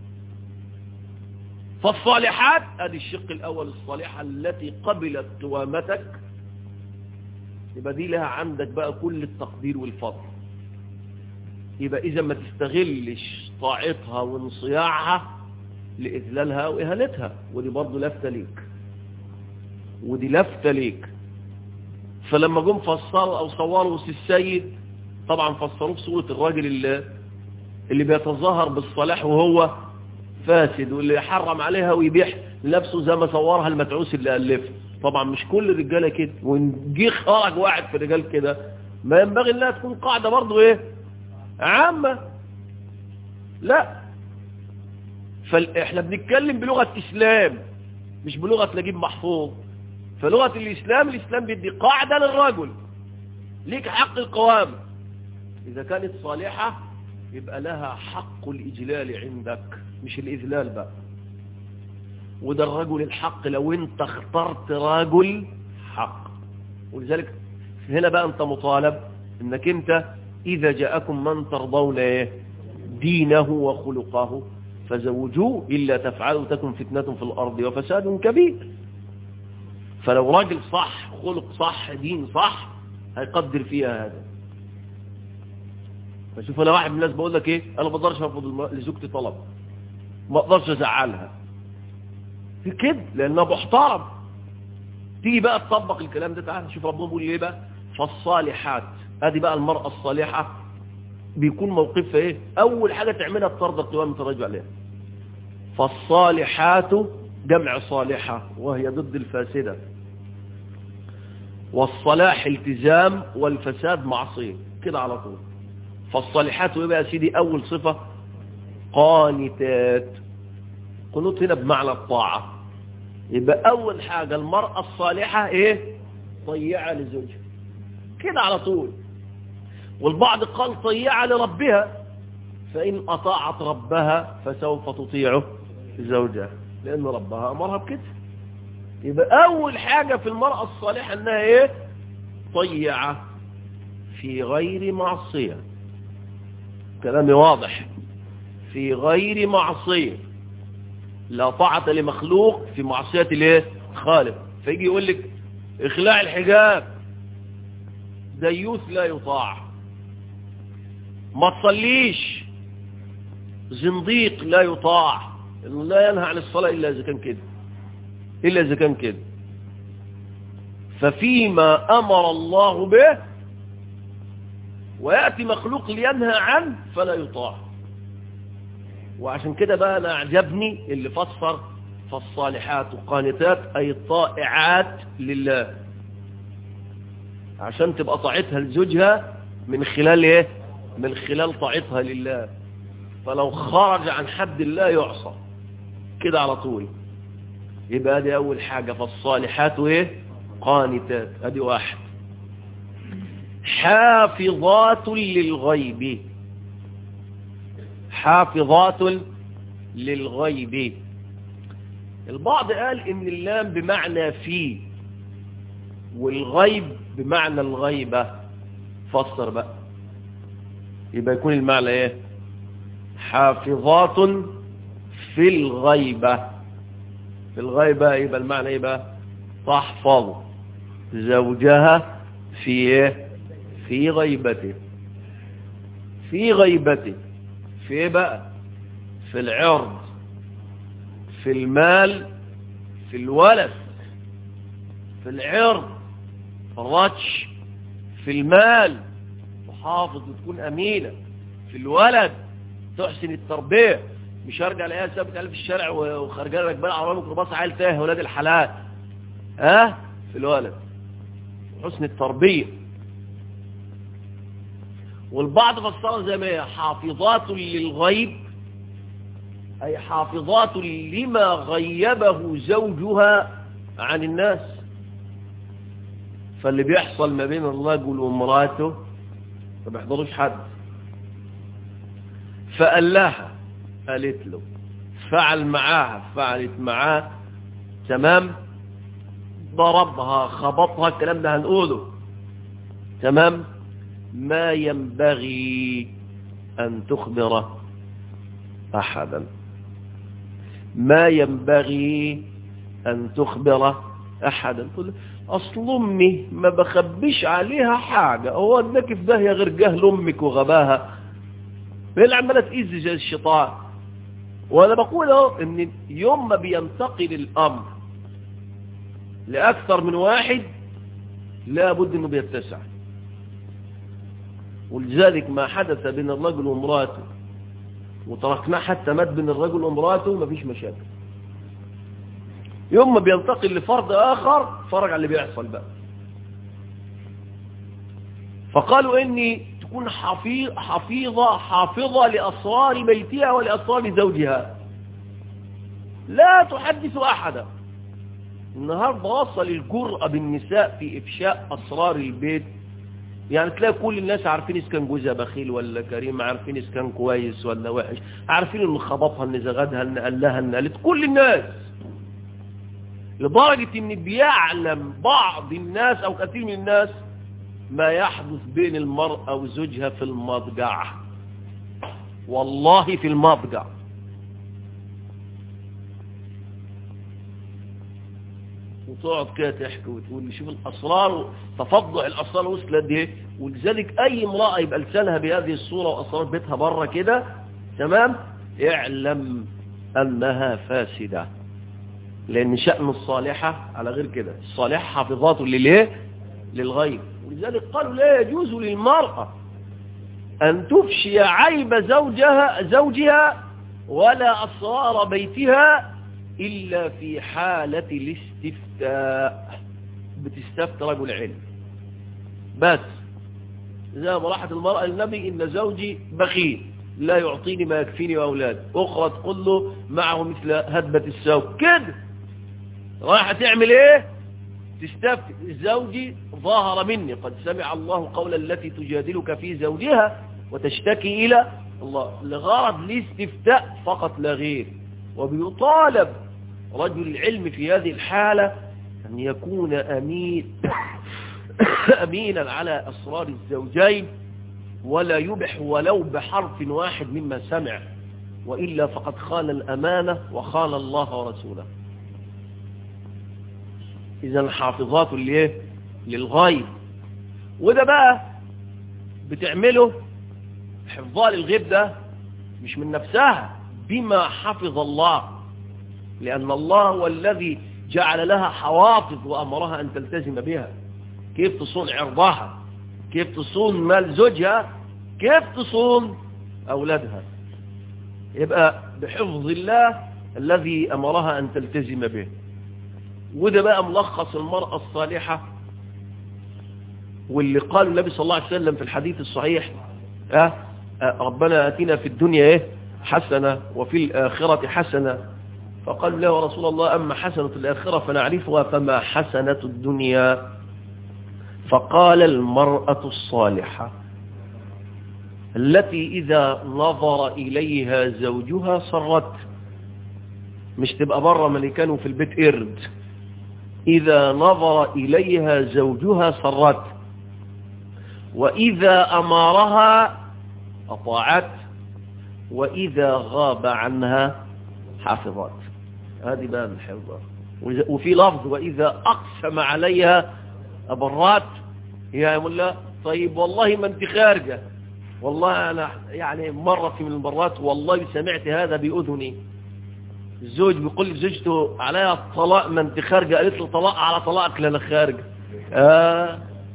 فالصالحات ادي الشق الاول الصالحة التي قبلت قوامتك يبقى دي لها عندك بقى كل التقدير والفضل يبقى اذا ما تستغلش طاعتها وانصياعها لإذلالها وإهانتها ودي برضه لفتة ليك ودي لفتة ليك فلما جم فسروا أو صوروا السيد طبعا فسروه بصورة الراجل اللي, اللي بيتظاهر بالصلاح وهو فاسد واللي يحرم عليها ويبيح لنفسه زي ما صورها المتعوس اللي ألفه طبعا مش كل الرجالة كده ونجي خرج واحد في الرجال كده ما ينبغي انها تكون قاعدة برضه ايه عامة لا فاحنا بنتكلم بلغة اسلام مش بلغة نجيب محفوظ فلغة الاسلام الاسلام بيدي قاعدة للرجل ليك حق القوام اذا كانت صالحة يبقى لها حق الاجلال عندك مش الاذلال بقى وده الرجل الحق لو انت اخترت رجل حق ولذلك هنا بقى انت مطالب انك انت اذا جاءكم من ترضون ايه دينه وخلقه فزوجوه إلا تفعلوا تكن فتنة في الأرض وفساد كبير فلو راجل صح خلق صح دين صح هيقدر فيها هذا فشوف انا واحد من الناس بقول لك ايه انا ما اقدرش ارفض لزوجتي طلب ما اقدرش ازعلها في كده لانها محترم تيجي بقى تطبق الكلام ده تعالى شوف ربنا بيقول ايه بقى فالصالحات ادي بقى المرأة الصالحة بيكون موقفها ايه اول حاجة تعملها ترضى قوام الرجل عليها فالصالحات جمع صالحة وهي ضد الفاسدة والصلاح التزام والفساد معصية كده على طول فالصالحات ويبقى يا سيدي اول صفة قانتات قنوت هنا بمعنى الطاعة يبقى اول حاجة المرأة الصالحة ايه طيعة لزوجها كده على طول والبعض قال طيعة لربها فإن أطاعت ربها فسوف تطيعه زوجها لأن ربها أمرها بكده يبقى أول حاجة في المرأة الصالحة أنها إيه طيعة في غير معصية كلامي واضح في غير معصية لا طاعة لمخلوق في معصية الايه خالق فيجي يقول لك اخلاع الحجاب ديوث لا يطاع ما تصليش زنديق لا يطاع انه لا ينهى عن الصلاة الا اذا كان كده الا اذا كان كده ففيما امر الله به ويأتي مخلوق لينهى عنه فلا يطاع وعشان كده بقى انا اعجبني اللي فسر فالصالحات القانتات اي الطائعات لله عشان تبقى طاعتها لزوجها من خلال ايه من خلال طاعتها لله فلو خرج عن حد الله يعصى كده على طول يبقى دي اول حاجة فالصالحات ايه قانتات ادي واحد حافظات للغيب حافظات للغيب البعض قال ان اللام بمعنى في والغيب بمعنى الغيبة فسر بقى يبقى يكون المعنى ايه حافظات في الغيبة في الغيبة يبقى المعنى ايه بقى تحفظ زوجها في ايه في غيبته في غيبته في ايه بقى في العرض في المال في الولد في العرض في الرتش في المال تحافظ وتكون أمينة في الولد تحسن التربية مش هرجع الاقيها ثابت في الشارع وخارجه لك بقى عربيه ميكروباص عيل تاه ولاد الحلال ها أه؟ في الولد حسن التربيه والبعض فسرها زي ما هي حافظات للغيب أي حافظات لما غيبه زوجها عن الناس فاللي بيحصل ما بين الرجل ومراته ما بيحضروش حد فقال لها قالت له فعل معاها فعلت معاه تمام ضربها خبطها الكلام ده هنقوله تمام ما ينبغي أن تخبر أحدا ما ينبغي أن تخبر أحدا تقول أصل أمي ما بخبيش عليها حاجة هو أنك في داهية غير جهل أمك وغباها هي اللي عمالة تإذ الشيطان وأنا بقول اهو إن يوم ما بينتقل الأمر لأكثر من واحد لا بد أنه بيتسع ولذلك ما حدث بين الرجل وامراته وتركناه حتى مات بين الرجل وامراته مفيش مشاكل يوم ما بينتقل لفرد آخر فرج على اللي بيحصل بقى فقالوا إني تكون حفيظ حفيظة حافظة لأسرار بيتها ولأسرار زوجها لا تحدث أحدا النهاردة وصل الجرأة بالنساء في إفشاء أسرار البيت يعني تلاقي كل الناس عارفين إذا كان جوزها بخيل ولا كريم عارفين إذا كان كويس ولا وحش عارفين إن خبطها إن زغدها إن قال لها إن قالت كل الناس لدرجة إن بيعلم بعض الناس أو كثير من الناس ما يحدث بين المرأة وزوجها في المضجع والله في المضجع وتقعد كده تحكي وتقول لي شوف الأسرار تفضع الأسرار وصلت دي ولذلك أي امرأة يبقى لسانها بهذه الصورة وأسرار بيتها بره كده تمام اعلم أنها فاسدة لأن شأن الصالحة على غير كده الصالحة حافظات لليه للغيب ولذلك قالوا لا يجوز للمرأة أن تفشي عيب زوجها زوجها ولا أسرار بيتها إلا في حالة الاستفتاء بتستفتى رجل علم بس إذا ما راحت المرأة للنبي إن زوجي بخيل لا يعطيني ما يكفيني وأولاد أخرى تقول له معه مثل هدبة السوق كده رايحة تعمل ايه تستفتي زوجي ظاهر مني قد سمع الله قول التي تجادلك في زوجها وتشتكي إلى الله لغرض الاستفتاء فقط لا غير وبيطالب رجل العلم في هذه الحالة أن يكون أمين أمينا على أسرار الزوجين ولا يبح ولو بحرف واحد مما سمع وإلا فقد خان الأمانة وخان الله ورسوله إذا حافظات ليه للغيب وده بقى بتعمله حفظها للغيب ده مش من نفسها بما حفظ الله لأن الله هو الذي جعل لها حوافظ وأمرها أن تلتزم بها كيف تصون عرضها كيف تصون مال زوجها كيف تصون أولادها يبقى بحفظ الله الذي أمرها أن تلتزم به وده بقى ملخص المرأة الصالحة واللي قال النبي صلى الله عليه وسلم في الحديث الصحيح أه ربنا أتنا في الدنيا إيه حسنة وفي الآخرة حسنة فقالوا له رسول الله أما حسنة الآخرة فنعرفها فما حسنة الدنيا فقال المرأة الصالحة التي إذا نظر إليها زوجها صرت مش تبقى بره ملكان في البيت قرد إذا نظر إليها زوجها صرت وإذا أمارها أطاعت وإذا غاب عنها حافظت هذه بقى الحفظة وفي لفظ وإذا أقسم عليها أبرات يا مولا طيب والله ما انت خارجة والله أنا يعني مرة في من المرات والله سمعت هذا بأذني الزوج بيقول لزوجته عليها الطلاق ما انت خارجة قالت له طلاق على طلاقك لأنا خارجة آه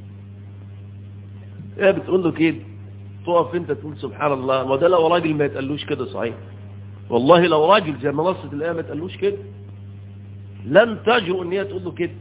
ايه بتقول له كده تقف انت تقول سبحان الله ما ده لو راجل ما يتقالوش كده صحيح والله لو راجل زي ما نصت الآية ما يتقالوش كده لن تجرؤ ان هي تقول له كده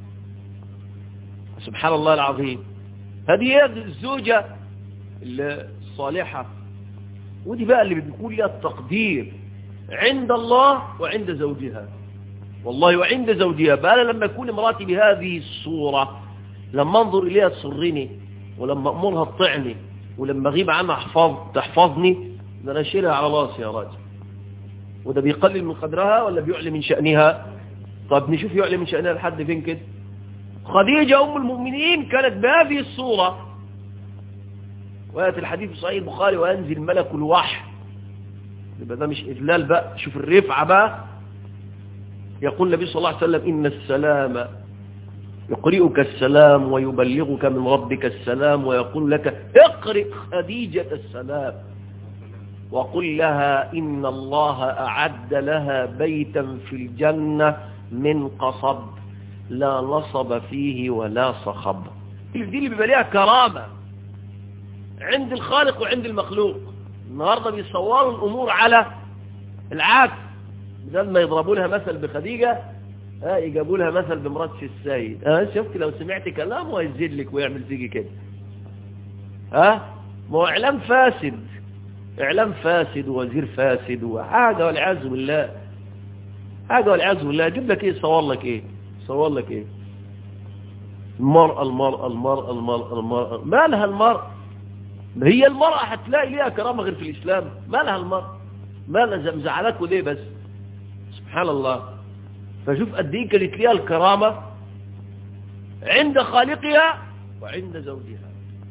سبحان الله العظيم هذه هي الزوجة الصالحة ودي بقى اللي بنقول لها التقدير عند الله وعند زوجها والله وعند زوجها بقى لما يكون امراتي بهذه الصورة لما انظر إليها تسرني ولما أمرها تطعني ولما أغيب عنها حفظ تحفظني ده أنا أشيلها على راسي يا راجل وده بيقلل من قدرها ولا بيعلي من شأنها طب نشوف يعلي من شأنها لحد فين كده خديجة أم المؤمنين كانت بهذه الصورة ويأتي الحديث في صحيح البخاري وينزل ملك الوحي يبقى ده مش إذلال بقى شوف الرفعة بقى يقول النبي صلى الله عليه وسلم إن السلام يقرئك السلام ويبلغك من ربك السلام ويقول لك اقرئ خديجة السلام وقل لها إن الله أعد لها بيتا في الجنة من قصب لا نصب فيه ولا صخب دي اللي بيبقى ليها كرامة عند الخالق وعند المخلوق النهاردة بيصوروا الأمور على العكس بدل ما يضربوا لها مثل بخديجة ها يجابوا لها مثل بمرات السيد ها شفت لو سمعت كلامه هيزيد لك ويعمل فيك كده ها ما هو اعلام فاسد اعلام فاسد ووزير فاسد وحاجه والعياذ بالله حاجه والعياذ بالله اجيب لك ايه صور لك ايه صور لك ايه المرأة المرأة المرأة المرأة المرأة ما لها المرأة ما هي المرأة هتلاقي ليها كرامة غير في الإسلام ما لها المرأة ما لها مزعلاكوا ليه بس سبحان الله فشوف قد ايه كانت ليها الكرامة عند خالقها وعند زوجها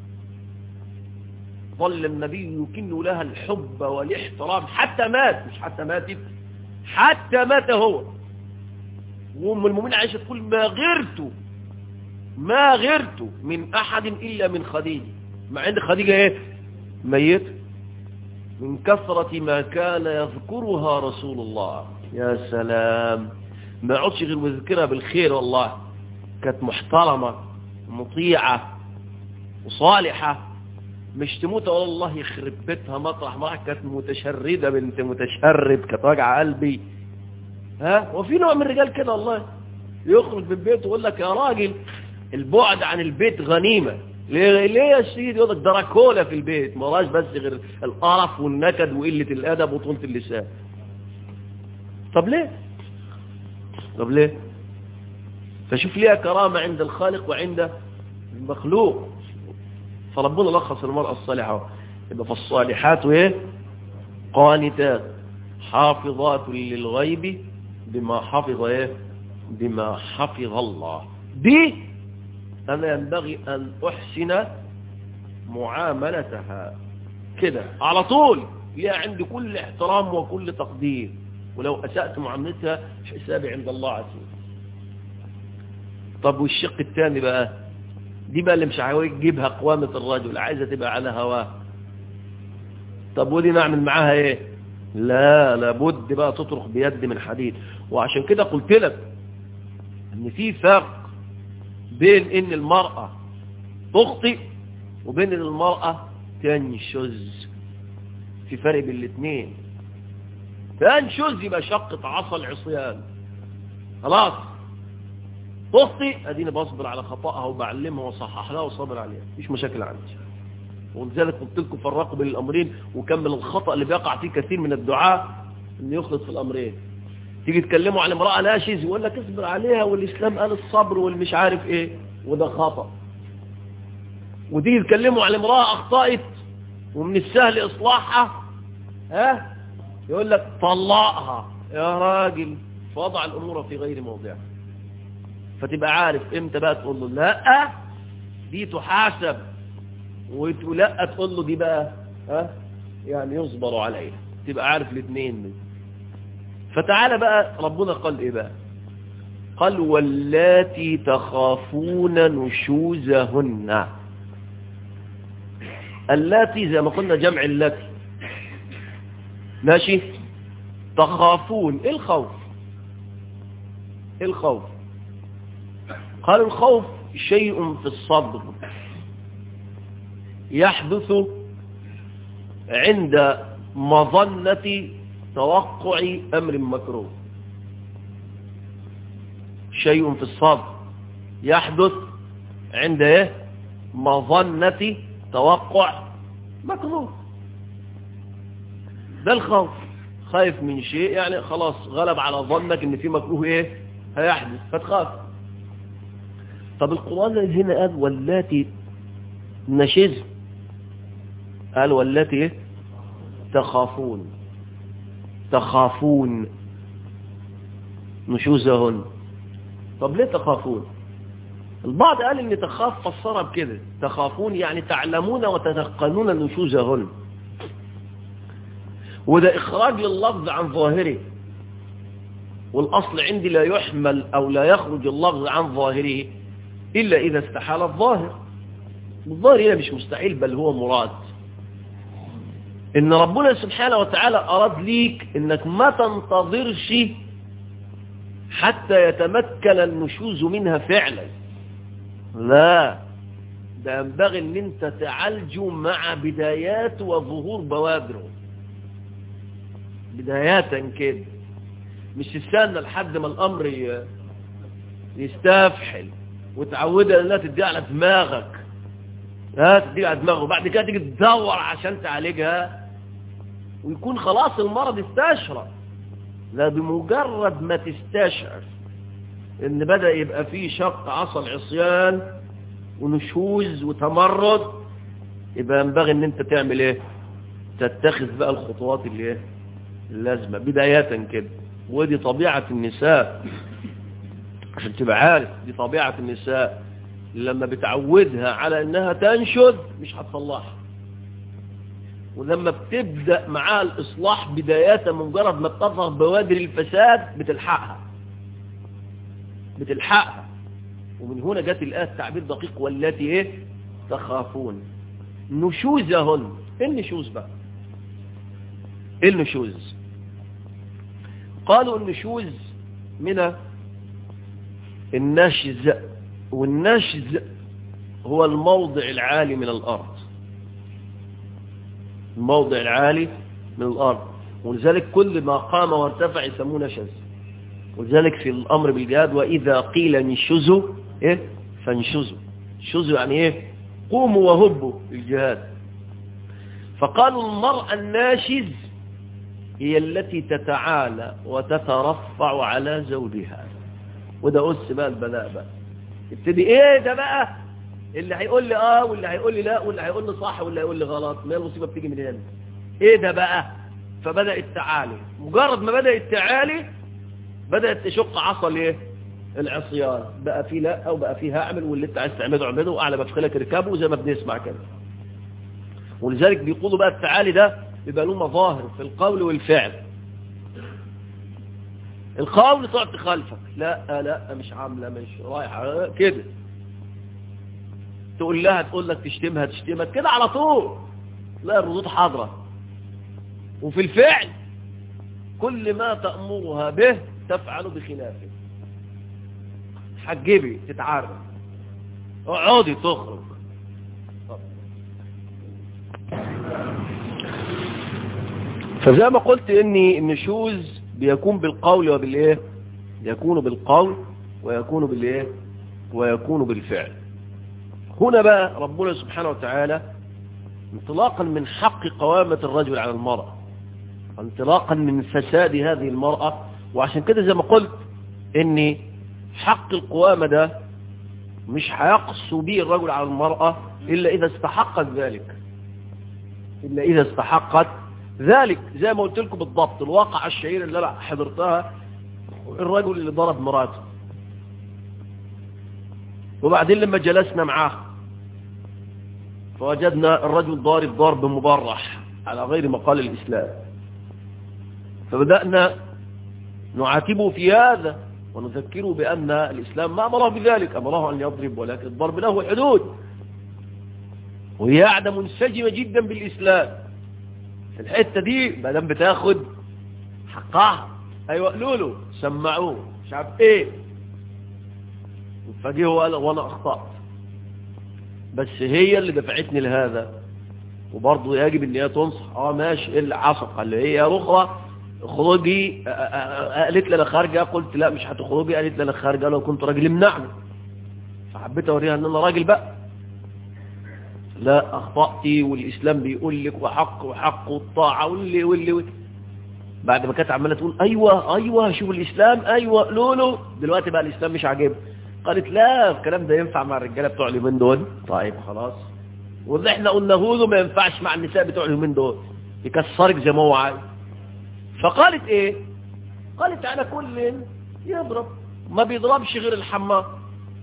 ظل النبي يكن لها الحب والاحترام حتى مات مش حتى ماتت حتى مات هو وام المؤمنين عائشة تقول ما غرت ما غرت من أحد إلا من خديجة مع عند خديجة ايه ميت من كثرة ما كان يذكرها رسول الله يا سلام ما يقعدش غير ويذكرها بالخير والله كانت محترمة مطيعة وصالحة مش تموت ولا الله يخرب بيتها مطرح ما كانت متشردة بنت متشرد كانت واجعة قلبي ها وفي نوع من الرجال كده والله يخرج من بيته ويقول لك يا راجل البعد عن البيت غنيمة ليه, ليه يا سيدي يقول لك دراكولا في البيت ما راش بس غير القرف والنكد وقلة الأدب وطولة اللسان طب ليه طب ليه فشوف ليها كرامة عند الخالق وعند المخلوق فربنا لخص المرأة الصالحة يبقى فالصالحات ايه قانتات حافظات للغيب بما حفظ ايه بما حفظ الله دي أنا ينبغي أن أحسن معاملتها كده على طول ليها عندي كل احترام وكل تقدير ولو أسأت معاملتها حسابي عند الله عز وجل طب والشق الثاني بقى دي بقى اللي مش عاوز تجيبها قوامة الرجل عايزة تبقى على هواه طب ودي نعمل معاها ايه لا لابد بقى تطرق بيد من حديد وعشان كده قلت لك ان في فرق بين ان المرأة تخطئ وبين ان المرأة تنشز في فرق بين الاثنين تنشز يبقى شقة عصا العصيان خلاص تخطئ اديني بصبر على خطأها وبعلمها وصحح لها وصبر عليها مفيش مشاكل عندي ولذلك قلت لكم فرقوا بين الامرين وكمل الخطأ اللي بيقع فيه كثير من الدعاء ان يخلط في الامرين تيجي تكلموا عن امرأة ناشز يقول لك اصبر عليها والاسلام قال الصبر والمش عارف ايه وده خطأ وتيجي تكلموا عن امرأة اخطأت ومن السهل اصلاحها ها يقول لك طلقها يا راجل فوضع الامور في غير موضعها فتبقى عارف امتى بقى تقول له لا دي تحاسب وتقول لا تقول له دي بقى ها يعني يصبر عليها تبقى عارف الاثنين دي فتعالى بقى ربنا قال ايه بقى قال واللاتي تخافون نشوزهن اللاتي زي ما قلنا جمع اللاتي ماشي تخافون ايه الخوف ايه الخوف قال الخوف شيء في الصدر يحدث عند مظنة توقع أمر مكروه شيء في الصدر يحدث عند ايه مظنة توقع مكروه ده الخوف خايف من شيء يعني خلاص غلب على ظنك ان في مكروه ايه هيحدث فتخاف طب القرآن هنا قال واللاتي نشز قال واللاتي ايه تخافون تخافون نشوزهن طب ليه تخافون البعض قال ان تخاف فسرها بكده تخافون يعني تعلمون وتتقنون نشوزهن وده اخراج لللفظ عن ظاهره والاصل عندي لا يحمل او لا يخرج اللفظ عن ظاهره الا اذا استحال الظاهر الظاهر هنا مش مستحيل بل هو مراد ان ربنا سبحانه وتعالى اراد ليك انك ما تنتظرش حتى يتمكن النشوز منها فعلا لا ده ينبغي ان انت تعالجه مع بدايات وظهور بوادره بدايات كده مش تستنى لحد ما الامر يستفحل وتعودها انها تدي على دماغك ها تدي على دماغه وبعد كده تيجي تدور عشان تعالجها ويكون خلاص المرض استشرى لا بمجرد ما تستشعر ان بدأ يبقى فيه شق عصا العصيان ونشوز وتمرد يبقى ينبغي ان انت تعمل ايه تتخذ بقى الخطوات اللي ايه اللازمة بداية كده ودي طبيعة النساء عشان تبقى عارف دي طبيعة النساء لما بتعودها على انها تنشد مش هتصلحها ولما بتبدأ معاها الإصلاح بداية مجرد ما بتظهر بوادر الفساد بتلحقها بتلحقها ومن هنا جت الآية التعبير دقيق والتي ايه تخافون نشوزهن ايه النشوز بقى ايه النشوز قالوا النشوز من النشز والنشز هو الموضع العالي من الأرض الموضع العالي من الأرض ولذلك كل ما قام وارتفع يسموه نشز ولذلك في الأمر بالجهاد وإذا قيل انشزوا إيه فانشزوا انشزوا يعني إيه قوموا وهبوا الجهاد فقالوا المرأة الناشز هي التي تتعالى وتترفع على زوجها وده أس بقى البلاء بقى ابتدي ايه ده بقى اللي هيقول لي اه واللي هيقول لي لا واللي هيقول لي صح واللي هيقول لي غلط ما المصيبه بتيجي من هنا ايه ده بقى فبدا التعالي مجرد ما بدا التعالي بدات تشق عصا الايه العصيان بقى في لا وبقى في هعمل واللي انت عايز تعمله اعمله واعلى ما في خيلك اركبه زي ما بنسمع كده ولذلك بيقولوا بقى التعالي ده بيبقى له مظاهر في القول والفعل القول تقعد تخالفك لا لا مش عاملة مش رايحة كده تقول لها تقول لك تشتمها تشتمك كده على طول لا الردود حاضرة وفي الفعل كل ما تأمرها به تفعل بخلافه حجبي تتعرف اقعدي تخرج فزي ما قلت اني النشوز بيكون بالقول وبالايه يكون بالقول ويكون بالايه ويكون بالفعل هنا بقى ربنا سبحانه وتعالى انطلاقا من حق قوامة الرجل على المرأة انطلاقا من فساد هذه المرأة وعشان كده زي ما قلت ان حق القوامة ده مش هيقصوا به الرجل على المرأة إلا إذا استحقت ذلك إلا إذا استحقت ذلك زي ما قلت لكم بالضبط الواقع الشهير اللي أنا حضرتها الرجل اللي ضرب مراته وبعدين لما جلسنا معاه فوجدنا الرجل ضارب ضرب مبرح على غير مقال الإسلام فبدأنا نعاتبه في هذا ونذكره بأن الإسلام ما أمره بذلك أمره أن يضرب ولكن الضرب له حدود وهي قاعدة منسجمة جدا بالإسلام في الحتة دي ما دام بتاخد حقها أيوة قالوا له سمعوه مش عارف إيه فجيه وقال وأنا أخطأت بس هي اللي دفعتني لهذا وبرضه يجب ان هي تنصح اه ماشي ايه اللي حصل قال لي هي رخرة اخرجي قالت لي انا خارجه قلت لا مش هتخرجي قالت لي انا خارجه لو كنت راجل امنعني فحبيت اوريها ان انا راجل بقى لا اخطاتي والاسلام بيقول لك وحق وحق والطاعه واللي واللي, واللي. بعد ما كانت عماله تقول ايوه ايوه شوف الاسلام ايوه لولو دلوقتي بقى الاسلام مش عاجبها قالت لا الكلام ده ينفع مع الرجاله بتوع اليومين دول طيب خلاص واللي احنا قلنا هو ما ينفعش مع النساء بتوع اليومين دول يكسرك زي ما هو عايز فقالت ايه قالت على كل يضرب ما بيضربش غير الحمار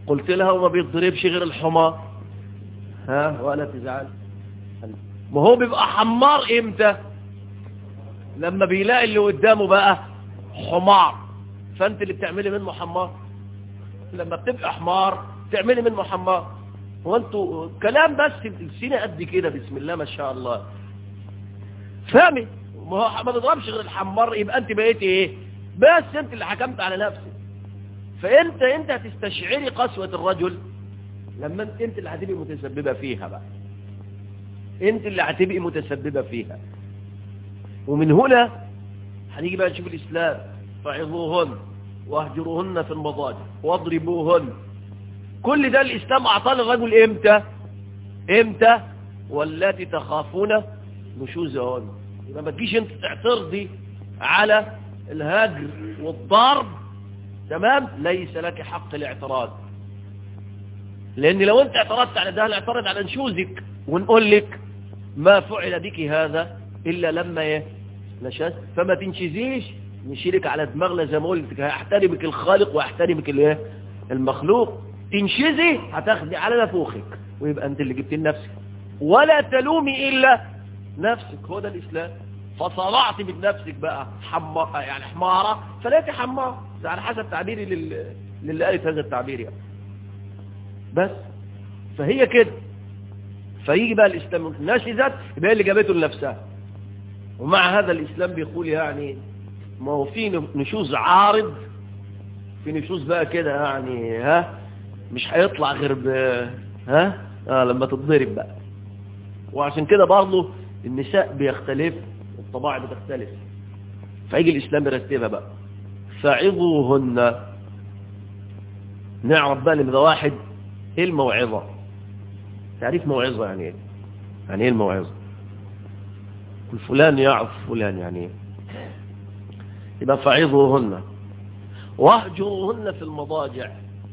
قلت لها وما بيتضربش غير الحمار ها ولا تزعل ما هو بيبقى حمار امتى لما بيلاقي اللي قدامه بقى حمار فانت اللي بتعملي منه حمار لما بتبقى حمار تعملي منه حمار هو انتوا كلام بس بتلسيني قد كده بسم الله ما شاء الله فهمي ما هو ما بيضربش غير الحمار يبقى انت بقيتي ايه بس انت اللي حكمت على نفسك فانت انت هتستشعري قسوة الرجل لما انت, انت اللي هتبقي متسببة فيها بقى انت اللي هتبقي متسببة فيها ومن هنا هنيجي بقى نشوف الاسلام فعظوهن واهجروهن في المضاجع واضربوهن كل ده الاسلام اعطاه للرجل امتى امتى والتي تخافون نشوزهن يبقى ما تجيش انت تعترضي على الهجر والضرب تمام ليس لك حق الاعتراض لان لو انت اعترضت على ده نعترض على نشوزك ونقول لك ما فعل بك هذا الا لما ايه نشاز فما تنشزيش نشيلك على دماغنا زي ما قلت هيحترمك الخالق ويحترمك الايه المخلوق تنشزي هتاخدي على نفوخك ويبقى انت اللي جبت لنفسك ولا تلومي الا نفسك هو ده الاسلام فصرعت من نفسك بقى حمار يعني حمارة فلاتي حمار ده على حسب تعبيري لل... للي قالت هذا التعبير يعني بس فهي كده فيجي بقى الإسلام نشزت يبقى اللي جابته لنفسها ومع هذا الإسلام بيقول يعني ما هو في نشوز عارض في نشوز بقى كده يعني ها مش هيطلع غير ب ها آه لما تتضرب بقى وعشان كده برضه النساء بيختلف الطباع بتختلف فيجي الإسلام يرتبها بقى فعظوهن نعرف بقى لماذا واحد ايه الموعظة تعريف موعظة يعني ايه يعني ايه الموعظة كل فلان يعرف فلان يعني ايه يبقى فعظوهن واهجروهن في المضاجع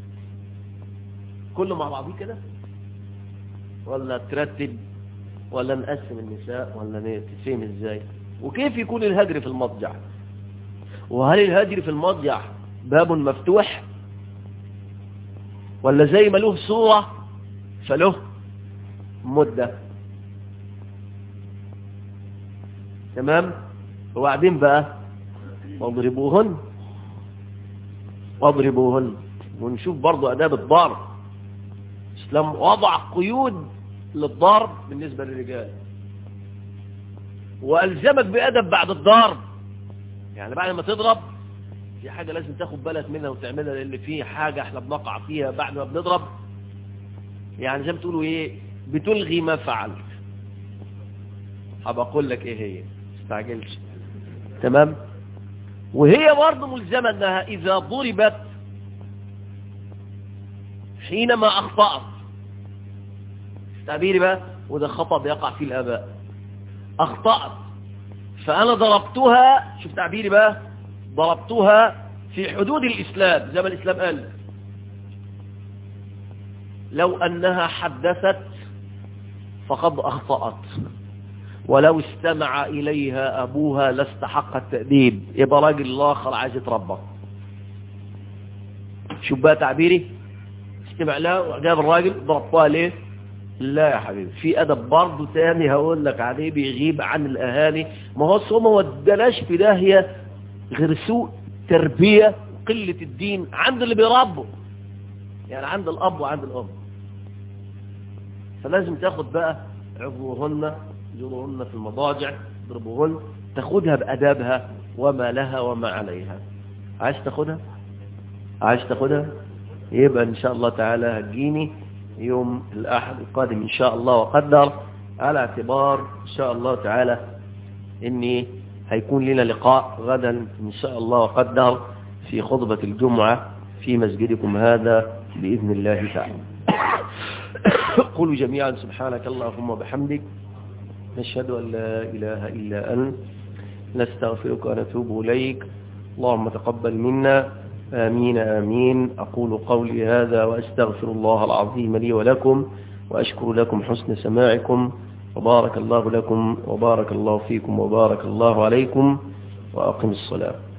كله مع بعضيه كده ولا ترتب ولا نقسم النساء ولا نتفهم ازاي وكيف يكون الهجر في المضجع وهل الهجر في المضجع باب مفتوح ولا زي ما له صورة فله مدة تمام وبعدين بقى واضربوهن واضربوهن ونشوف برضو أداب الضرب الإسلام وضع قيود للضرب بالنسبة للرجال وألزمك بأدب بعد الضرب يعني بعد ما تضرب في حاجة لازم تاخد بالك منها وتعملها لأن في حاجة احنا بنقع فيها بعد ما بنضرب يعني زي ما تقولوا ايه بتلغي ما فعلت هبقى اقول لك ايه هي استعجلش تمام وهي برضه ملزمة انها اذا ضربت حينما اخطأت تعبيري بقى وده خطأ بيقع فيه الاباء اخطأت فانا ضربتها شوف تعبيري بقى ضربتها في حدود الاسلام زي ما الاسلام قال لو انها حدثت فقد اخطأت ولو استمع اليها ابوها لاستحق التأديب يبقى راجل الاخر عايز يتربى شوف بقى تعبيري استمع لها وجاب الراجل ضربتها ليه لا يا حبيبي في ادب برضه تاني هقول لك عليه بيغيب عن الاهالي ما هو ما ودناش في داهيه غير سوء تربيه وقله الدين عند اللي بيربوا يعني عند الاب وعند الام فلازم تاخد بقى عضوهن جروهن في المضاجع ضربوهن تاخدها بادابها وما لها وما عليها عايز تاخدها عايز تاخدها يبقى ان شاء الله تعالى هتجيني يوم الأحد القادم إن شاء الله وقدر على اعتبار إن شاء الله تعالى إني هيكون لنا لقاء غدا إن شاء الله وقدر في خطبة الجمعة في مسجدكم هذا بإذن الله تعالى قولوا جميعا سبحانك اللهم وبحمدك نشهد أن لا إله إلا أنت نستغفرك ونتوب إليك اللهم تقبل منا آمين آمين أقول قولي هذا وأستغفر الله العظيم لي ولكم وأشكر لكم حسن سماعكم وبارك الله لكم وبارك الله فيكم وبارك الله عليكم وأقم الصلاة